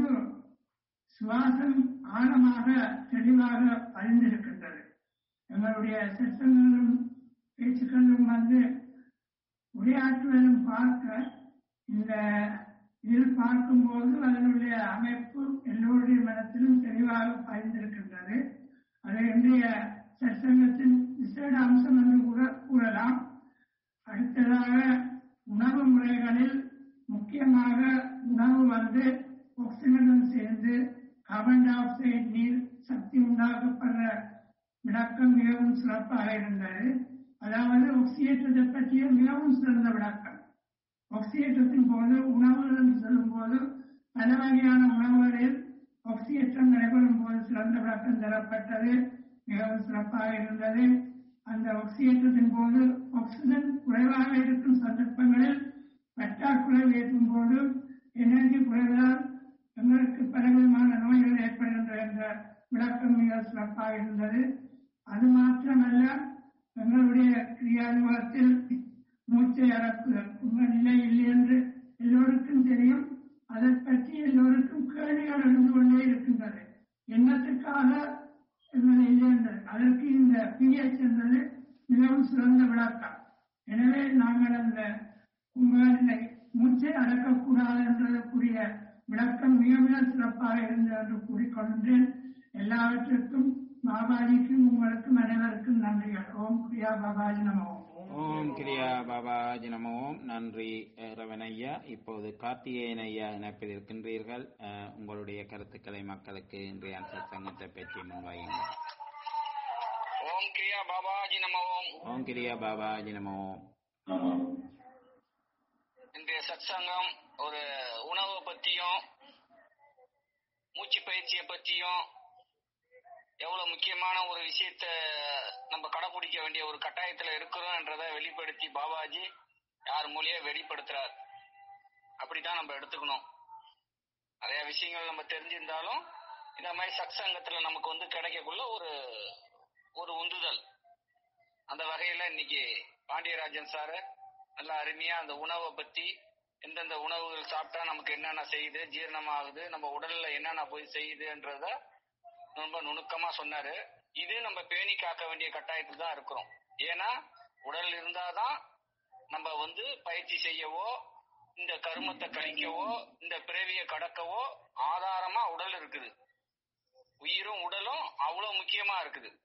[SPEAKER 3] சுவாசம் ஆழமாக தெளிவாக பதிந்திருக்கின்றது எங்களுடைய சிற்பங்களும் பேச்சுக்களும் வந்து உரையாற்றுவதும் பார்க்க இந்த இதில் பார்க்கும்போது அதனுடைய அமைப்பு எல்லோருடைய மனத்திலும் தெளிவாக பதிந்திருக்கின்றது அது இன்றைய சற்சங்கத்தின் விசேட அம்சம் என்று கூட கூறலாம் அடுத்ததாக உணவு முறைகளில் முக்கியமாக உணவு வந்து ஆக்சிஜனுடன் சேர்ந்து கார்பன் டை ஆக்சைடு நீர் சக்தி உண்டாக்கப்படுற விளக்கம் மிகவும் சிறப்பாக இருந்தது அதாவது ஆக்சிஜேற்றத்தை பற்றிய மிகவும் சிறந்த விளக்கம் ஆக்சிஜேற்றத்தின் போது உணவுகள் என்று சொல்லும் போது பல வகையான உணவுகளில் ஆக்சிஜேற்றம் நடைபெறும் போது சிறந்த விளக்கம் தரப்பட்டது மிகவும் சிறப்பாக இருந்தது அந்த ஆக்சிஜேற்றத்தின் போது ஆக்சிஜன் குறைவாக இருக்கும் சந்தர்ப்பங்களில் பற்றாக்குறை ஏற்றும் போது எனர்ஜி குறைவதால் எங்களுக்கு பலவிதமான நோய்கள் ஏற்படுகின்றன என்ற விளக்கம் மிக சிறப்பாக இருந்தது அது மாத்திரமல்ல எங்களுடைய கிரியானுபவத்தில் மூச்சை அடக்குதல் உங்கள் நிலை இல்லை என்று எல்லோருக்கும் தெரியும் அதை பற்றி எல்லோருக்கும் கேள்விகள் எழுந்து கொண்டே இருக்கின்றது என்னத்துக்காக எங்களை இல்லை என்றது அதற்கு இந்த பிஎச் என்பது மிகவும் சிறந்த விளக்கம் எனவே நாங்கள் அந்த உங்களை மூச்சை அடக்கக்கூடாது என்றதற்குரிய விளக்கம் மிக மிக சிறப்பாக இருந்தது என்று கூறிக்கொண்டேன் எல்லாவற்றிற்கும் பாபாஜிக்கும் உங்களுக்கும் அனைவருக்கும் நன்றிகள் ஓம் பிரியா பாபாஜி நமோ
[SPEAKER 1] ஓம் கிரியா பாபாஜி நம ஓம் நன்றி அஹ், ரவன் ஐயா இப்போது கார்த்திகேயன் ஐயா இணைப்பில் இருக்கின்றீர்கள் அஹ், உங்களுடைய கருத்துக்களை மக்களுக்கு இன்றைய சத்சங்கத்தை பற்றி முன்வையுங்கள்
[SPEAKER 4] ஓம் கிரியா பாபாஜி நம ஓம்
[SPEAKER 1] ஓம் கிரியா பாபாஜி நம ஓம்
[SPEAKER 2] ஆமா
[SPEAKER 4] இன்றைய சத்சங்கம் ஒரு உணவை பத்தியும் மூச்சு பயிற்சியை பத்தியும் எவ்வளவு முக்கியமான ஒரு விஷயத்த நம்ம கடைபிடிக்க வேண்டிய ஒரு கட்டாயத்துல இருக்கிறோம்ன்றதை வெளிப்படுத்தி பாபாஜி யார் மூலியா வெளிப்படுத்துறார் அப்படித்தான் நம்ம எடுத்துக்கணும் நிறைய விஷயங்கள் நம்ம தெரிஞ்சிருந்தாலும் இந்த மாதிரி சத்சங்கத்துல நமக்கு வந்து கிடைக்கக்குள்ள ஒரு ஒரு உந்துதல் அந்த வகையில இன்னைக்கு பாண்டியராஜன் சாரு நல்ல அருமையா அந்த உணவை பத்தி எந்தெந்த உணவுகள் சாப்பிட்டா நமக்கு என்னென்ன செய்யுது ஜீரணமாகுது நம்ம உடல்ல என்னென்ன போய் செய்யுதுன்றத ரொம்ப நுணுக்கமா சொன்னாரு இது நம்ம பேணி காக்க வேண்டிய கட்டாயத்தில் தான் இருக்கிறோம் ஏன்னா உடல் இருந்தாதான் நம்ம வந்து பயிற்சி செய்யவோ இந்த கருமத்தை கழிக்கவோ இந்த பிறவியை கடக்கவோ ஆதாரமா உடல் இருக்குது உயிரும் உடலும் அவ்வளவு முக்கியமா இருக்குது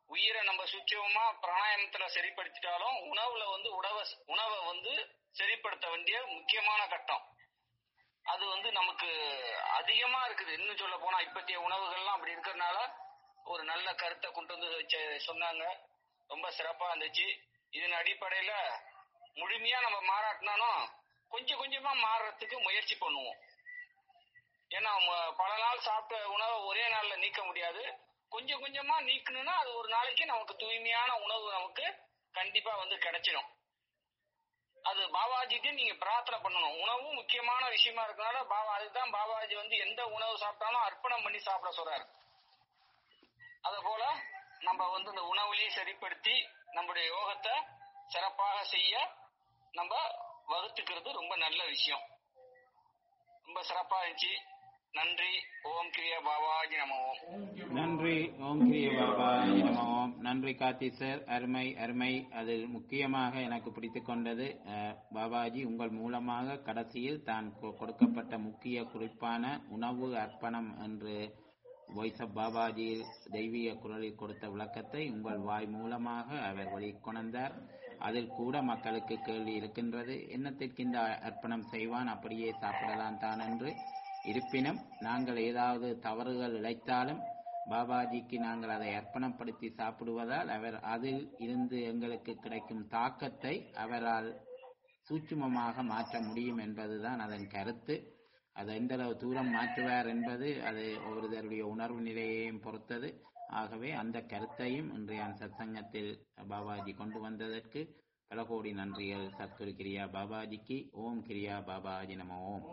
[SPEAKER 4] உயிரை நம்ம சுச்சமா பிராணாயாமத்துல சரிப்படுத்திட்டாலும் உணவுல வந்து உணவை உணவை வந்து சரிப்படுத்த வேண்டிய முக்கியமான கட்டம் அது வந்து நமக்கு அதிகமா இருக்குது இன்னும் சொல்ல போனா இப்பத்திய உணவுகள்லாம் அப்படி இருக்கிறதுனால ஒரு நல்ல கருத்தை கொண்டு வந்து வச்ச- சொன்னாங்க ரொம்ப சிறப்பா இருந்துச்சு இதன் அடிப்படையில முழுமையா நம்ம மாறாட்டினாலும் கொஞ்சம் கொஞ்சமா மாறுறதுக்கு முயற்சி பண்ணுவோம் ஏன்னா ம- பல நாள் சாப்பிட்ட உணவை ஒரே நாள்ல நீக்க முடியாது கொஞ்சம் கொஞ்சமா நீக்கணும்னா அது ஒரு நாளைக்கு நமக்கு தூய்மையான உணவு நமக்கு கண்டிப்பா வந்து கிடைச்சிடும் அது பாபாஜிக்கு நீங்க பிரார்த்தனை பண்ணணும் உணவும் முக்கியமான விஷயமா இருக்கனால பாபா அதுதான் பாபாஜி வந்து எந்த உணவு சாப்பிட்டாலும் அர்ப்பணம் பண்ணி சாப்பிட சொல்றாரு அத போல நம்ம வந்து இந்த உணவுலையும் சரிப்படுத்தி நம்முடைய யோகத்தை சிறப்பாக செய்ய நம்ம வகுத்துக்கிறது ரொம்ப நல்ல விஷயம் ரொம்ப சிறப்பா இருந்துச்சு நன்றி ஓம் கிரியா பாபாஜி நம ஓம்
[SPEAKER 1] நன்றி ஓம் கிரிய பாபா நம ஓம் நன்றி கார்த்தி சார் அருமை அருமை அதில் முக்கியமாக எனக்கு பிடித்துக் கொண்டது அஹ், பாபாஜி உங்கள் மூலமாக கடைசியில் தான் கொ- கொடுக்கப்பட்ட முக்கிய குறிப்பான உணவு அர்ப்பணம் என்று வாய்ஸ் ஆஃப் பாபாஜியில் தெய்வீக குரலில் கொடுத்த விளக்கத்தை உங்கள் வாய் மூலமாக அவர் வெளிக்கொணர்ந்தார் அதில் கூட மக்களுக்கு கேள்வி இருக்கின்றது என்னத்திற்கு இந்த அர்ப்பணம் செய்வான் அப்படியே சாப்பிடலாம் தான் என்று இருப்பினும் நாங்கள் ஏதாவது தவறுகள் இழைத்தாலும் பாபாஜிக்கு நாங்கள் அதை அர்ப்பணப்படுத்தி சாப்பிடுவதால் அவர் அதில் இருந்து எங்களுக்கு கிடைக்கும் தாக்கத்தை அவரால் சூட்சுமமாக மாற்ற முடியும் என்பதுதான் அதன் கருத்து அதை எந்த அளவு தூரம் மாற்றுவார் என்பது அது ஒருவருடைய உணர்வு நிலையையும் பொறுத்தது ஆகவே அந்த கருத்தையும் இன்றைய சத்சங்கத்தில் பாபாஜி கொண்டு வந்ததற்கு பல கோடி நன்றிகள் சத்குரு கிரியா பாபாஜிக்கு ஓம் கிரியா பாபாஜி நம ஓம்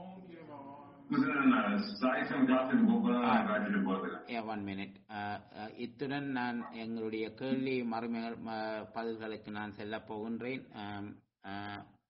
[SPEAKER 2] சாய்சம் கிளாஸுக்கு போகும்போது காட்டிட்டு போறது
[SPEAKER 1] ஒன் மினிட் இத்துடன் நான் எங்களுடைய கேள்வி மறுமை ம- பதில்களுக்கு நான் செல்லப் போகின்றேன் ஆம், ஆ,